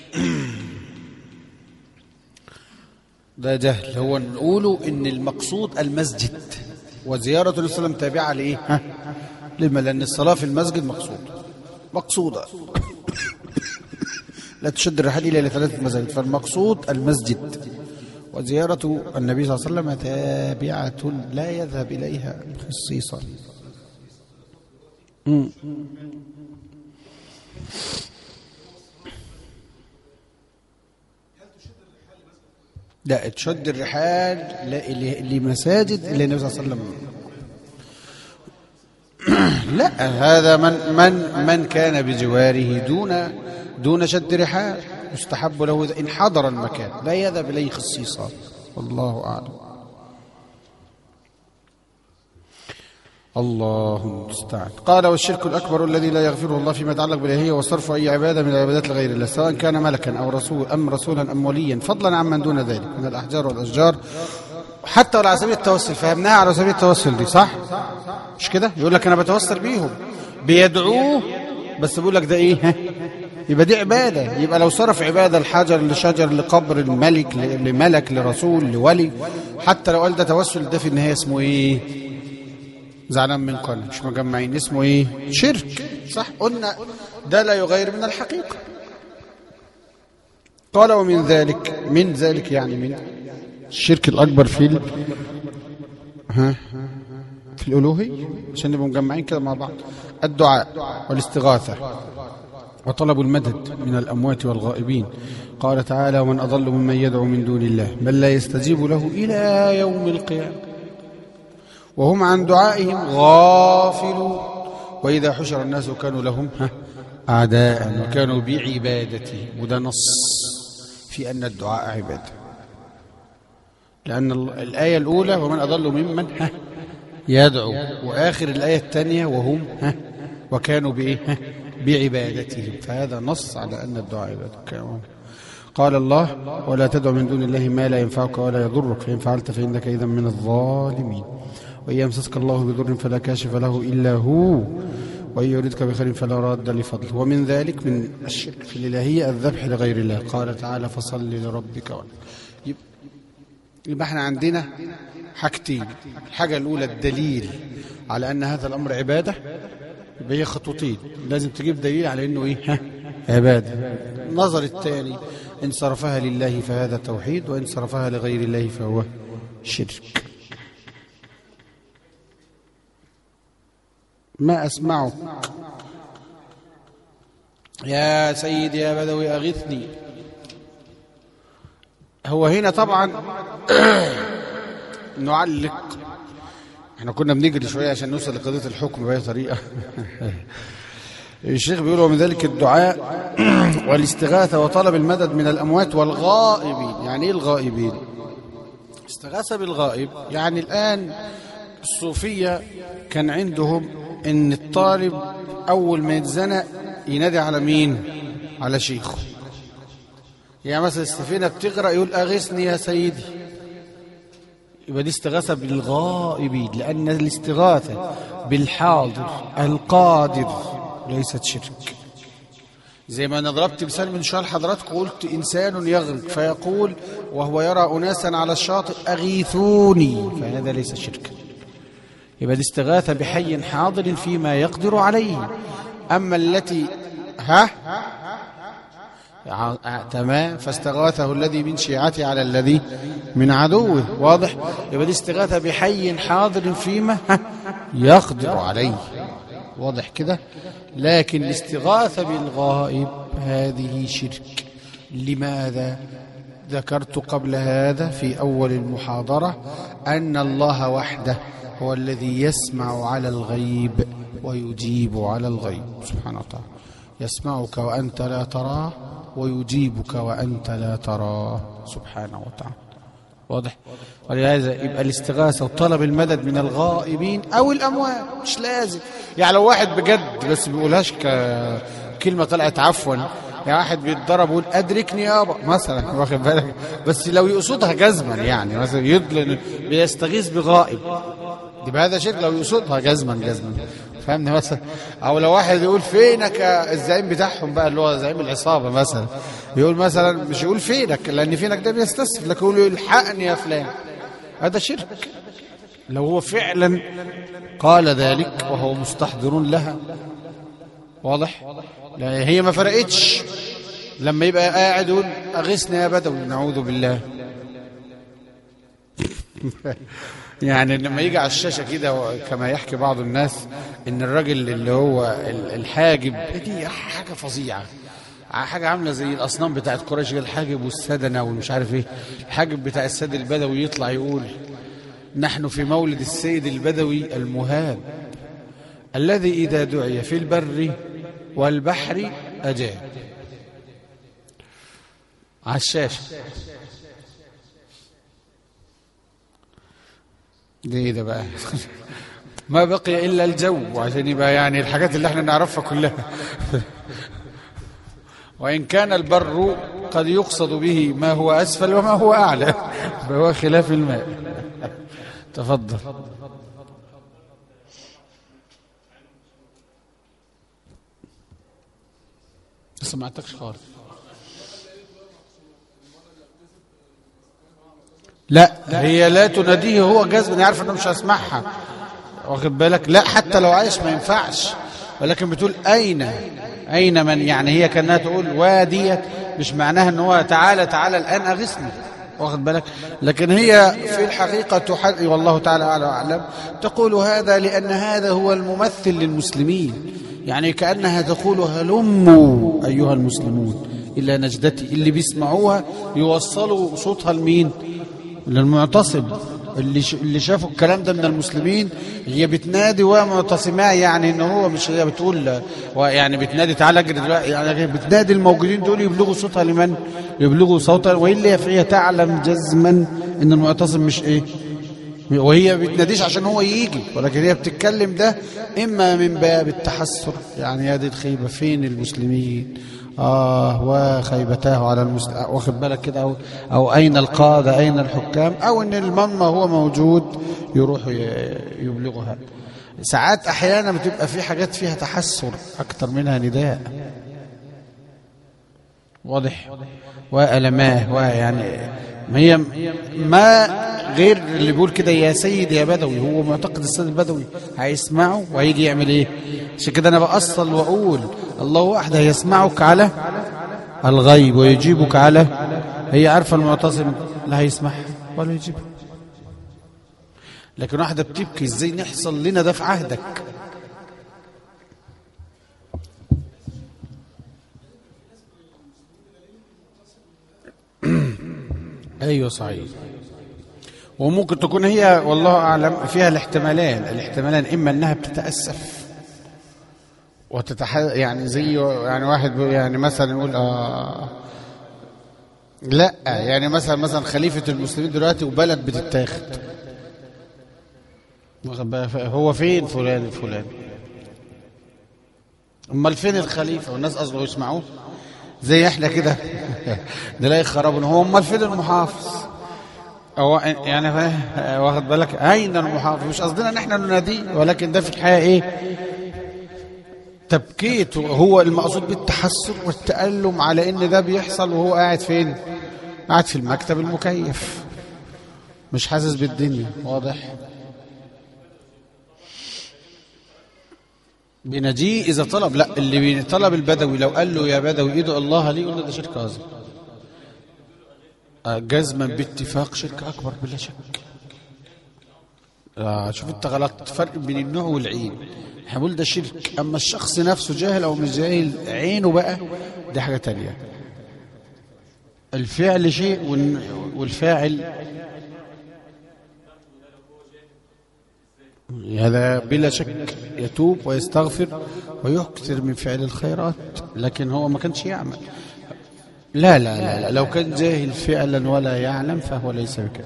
ده جهل هو نقوله ان المقصود المسجد وزيارة النبي صلى الله عليه وسلم تابعة لايه؟ ها؟ لما لان الصلاة في المسجد مقصود مقصودة لا تشد الرحال إلا لثلاثة مساجد فالمقصود المسجد وزيارة النبي صلى الله عليه وسلم تابعة لا يذهب إليها خصيصا مم. لا تشد الرحال لا ل- لمساجد إلا النبي صلى الله عليه وسلم لا هذا من من من كان بجواره دون دون شد رحال يستحب له إذا- ان حضر المكان لا يذهب اليه خصيصا والله اعلم الله المستعان قال والشرك الأكبر الذي لا يغفره الله فيما يتعلق بالإلهية وصرف أي عبادة من العبادات لغير الله سواء كان ملكا أو رسول أم رسولا أم وليا فضلا عمن دون ذلك من الأحجار والأشجار حتى على سبيل التوسل فهمناها على سبيل التوسل دي صح مش كده يقول لك أنا بتوسل بيهم بيدعوه بس بيقول لك ده إيه ها؟ يبقى دي عبادة يبقى لو صرف عبادة الحجر لشجر لقبر الملك ل- لملك لرسول لولي حتى لو قال ده توسل ده في النهاية اسمه إيه زعلان من قلب مش مجمعين اسمه ايه شرك صح قلنا ده لا يغير من الحقيقة قال ومن ذلك من ذلك يعني من الشرك الأكبر في ال... ها في الألوهية عشان نبقى مجمعين كده مع بعض الدعاء والاستغاثة وطلب المدد من الأموات والغائبين قال تعالى ومن أضل ممن يدعو من دون الله بل لا يستجيب له إلى يوم القيامة وهم عن دعائهم غافلون وإذا حشر الناس كانوا لهم ها أعداء وكانوا بعبادته وده نص في أن الدعاء عبادة لأن ال- الآية الأولى ومن أضل ممن ها يدعو وآخر الآية الثانية وهم ها وكانوا بإيه ها بعبادتهم فهذا نص على أن الدعاء عبادة كمان. قال الله ولا تدع من دون الله ما لا ينفعك ولا يضرك فإن فعلت فإنك إذا من الظالمين وإن يمسسك الله بضر فلا كاشف له إلا هو وإن يردك بخير فلا راد لفضله ومن ذلك من الشرك في الإلهية الذبح لغير الله قال تعالى فصل لربك وانحر. يبقى يبقى احنا عندنا حاجتين الحاجة الأولى الدليل على أن هذا الأمر عبادة يبقى هي خطوتين لازم تجيب دليل على أنه إيه ها عبادة النظر الثاني إن صرفها لله فهذا توحيد وإن صرفها لغير الله فهو شرك ما أسمعك يا سيدي يا بدوي أغثني هو هنا طبعا نعلق احنا كنا بنجري شوية عشان نوصل لقضية الحكم بأي طريقة الشيخ بيقول ومن ذلك الدعاء والاستغاثة وطلب المدد من الأموات والغائبين يعني إيه الغائبين استغاثة بالغائب يعني الآن الصوفية كان عندهم ان الطالب اول ما يتزنق ينادي على مين على شيخه يعني مثلا السفينة بتغرق يقول أغثني يا سيدي يبقى دي استغاثة بالغائبين لأن الاستغاثة بالحاضر القادر ليست شرك زي ما انا ضربت مثال من شويه لحضراتكم قلت انسان يغرق فيقول وهو يرى اناسا على الشاطئ اغيثوني فهذا ليس شركا يبقى دي استغاثه بحي حاضر فيما يقدر عليه اما التي ها ع- تمام فاستغاثه الذي من شيعته على الذي من عدوه واضح يبقى دي استغاثه بحي حاضر فيما ها، يقدر عليه واضح كده لكن الاستغاثة بالغائب هذه شرك لماذا ذكرت قبل هذا في أول المحاضرة أن الله وحده هو الذي يسمع على الغيب ويجيب على الغيب سبحانه وتعالى يسمعك وأنت لا تراه ويجيبك وأنت لا تراه سبحانه وتعالى واضح ولهذا يبقى الاستغاثة وطلب المدد من الغائبين أو الأموات مش لازم يعني لو واحد بجد بس بيقولهاش كلمة طلعت عفوا يعني واحد بيتضرب يقول أدركني يابا مثلا واخد بالك بس لو يقصدها جزما يعني مثلا يضل بيستغيث بغائب يبقى هذا شرك لو يقصدها جزما جزما فاهمني مثلا او لو واحد يقول فينك يا الزعيم بتاعهم بقى اللي هو زعيم العصابه مثلا يقول مثلا مش يقول فينك لان فينك ده بيستسف لكن يقول الحقني يا فلان هذا شرك لو هو فعلا قال ذلك وهو مستحضر لها واضح لا هي ما فرقتش لما يبقى قاعد يقول اغثنا يا بدوي نعوذ بالله يعني لما يجي على الشاشة كده كما يحكي بعض الناس ان الراجل اللي هو ال- الحاجب دي حاجة فظيعة حاجة عاملة زي الأصنام بتاعت قريش الحاجب والسدنة والمش عارف ايه الحاجب بتاع السيد البدوي يطلع يقول نحن في مولد السيد البدوي المهاب الذي إذا دعي في البر والبحر أجاب على الشاشة ده ايه ده بقى ما بقي الا الجو عشان يبقى يعني الحاجات اللي احنا نعرفها كلها وان كان البر قد يقصد به ما هو اسفل وما هو اعلى فهو خلاف الماء تفضل ما سمعتكش خالص لا هي لا تناديه هو جزم عارف انه مش هسمعها واخد بالك لا حتى لو عايش ما ينفعش ولكن بتقول اين اين من يعني هي كانها تقول واديت مش معناها ان هو تعالى تعالى الان اغثني واخد بالك لكن هي في الحقيقة تحد والله تعالى أعلى وأعلم تقول هذا لأن هذا هو الممثل للمسلمين يعني كأنها تقول هلموا أيها المسلمون إلى نجدتي اللي بيسمعوها يوصلوا صوتها لمين للمعتصم اللي ش... اللي شافوا الكلام ده من المسلمين هي بتنادي ومعتصماه يعني ان هو مش هي بتقول يعني بتنادي تعالى اجري دلوقتي يعني بتنادي الموجودين دول يبلغوا صوتها لمن؟ يبلغوا صوتها والا فهي تعلم جزما ان المعتصم مش ايه؟ وهي بتناديش عشان هو يجي ولكن هي بتتكلم ده اما من باب التحسر يعني يا دي الخيبه فين المسلمين آه وخيبتاه على المسلم واخد بالك كده أو, أو أين القادة أين الحكام أو أن المنمى هو موجود يروح يبلغها ساعات أحيانا بتبقى في حاجات فيها تحسر أكتر منها نداء واضح وألماه ويعني ما هي ما غير اللي بيقول كده يا سيد يا بدوي هو معتقد السيد البدوي هيسمعه وهيجي يعمل ايه عشان كده انا بأصل واقول الله وحده يسمعك على الغيب ويجيبك على هي عارفه المعتصم لا هيسمعها ولا يجيبها لكن واحده بتبكي ازاي نحصل لنا ده في عهدك ايوه صحيح وممكن تكون هي والله اعلم فيها الاحتمالان الاحتمالان اما انها بتتاسف وتتح يعني زي يعني واحد يعني مثلا يقول آه لا يعني مثلا مثلا خليفه المسلمين دلوقتي وبلد بتتاخد هو فين فلان الفلاني امال فين الخليفه والناس اصلا يسمعوه زي احنا كده نلاقي خراب هو امال فين المحافظ هو يعني فاهم واخد بالك اين المحافظ مش قصدنا ان احنا نناديه ولكن ده في الحقيقه ايه تبكيت هو المقصود بالتحسر والتألم على ان ده بيحصل وهو قاعد فين قاعد في المكتب المكيف مش حاسس بالدنيا واضح بنجيه اذا طلب لا اللي طلب البدوي لو قال له يا بدوي ادعو الله لي قلنا ده شرك اصغر جزما باتفاق شرك اكبر بلا شك آه شوف انت غلط فرق بين النوع والعين احنا بنقول ده شرك اما الشخص نفسه جاهل او مش جاهل عينه بقى دي حاجه تانية الفعل شيء والفاعل هذا بلا شك يتوب ويستغفر ويكثر من فعل الخيرات لكن هو ما كانش يعمل لا لا لا, لا لو كان جاهل فعلا ولا يعلم فهو ليس بكذا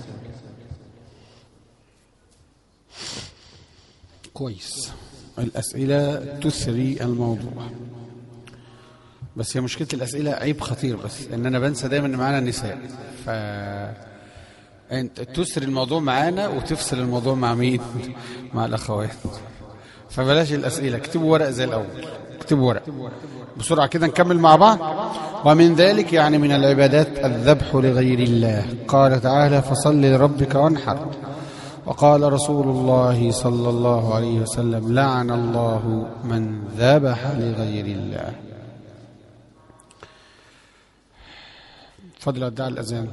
كويس الأسئلة تثري الموضوع بس هي مشكلة الأسئلة عيب خطير بس إن أنا بنسى دايما إن معانا نساء ف أنت تثري الموضوع معانا وتفصل الموضوع مع مين؟ مع الأخوات فبلاش الأسئلة اكتبوا ورق زي الأول اكتبوا ورق بسرعة كده نكمل مع بعض ومن ذلك يعني من العبادات الذبح لغير الله قال تعالى فصل لربك وانحر وقال رسول الله صلى الله عليه وسلم لعن الله من ذبح لغير الله فضل أداء الأذان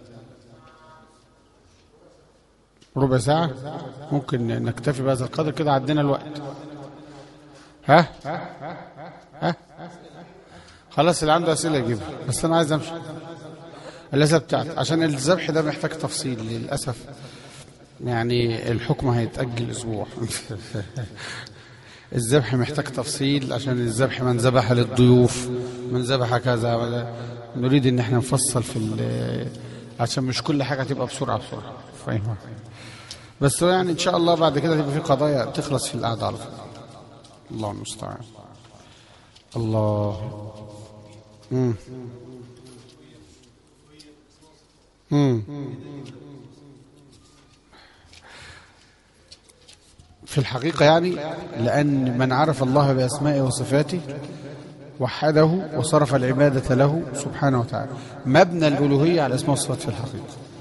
ربع ساعة ممكن نكتفي بهذا القدر كده عدينا الوقت ها ها خلاص اللي عنده أسئلة يجيبها بس أنا عايز أمشي الأسئلة بتاعت عشان الذبح ده محتاج تفصيل للأسف يعني الحكم هيتأجل أسبوع الذبح محتاج تفصيل عشان الذبح من ذبح للضيوف من ذبح كذا ولا نريد ان احنا نفصل في عشان مش كل حاجة تبقى بسرعة بسرعة فاهم بس يعني ان شاء الله بعد كده تبقى في قضايا تخلص في القعدة على طول الله المستعان الله مم. مم. في الحقيقة يعني لأن من عرف الله بأسمائه وصفاته وحده وصرف العبادة له سبحانه وتعالى مبنى الألوهية على الأسماء والصفات في الحقيقة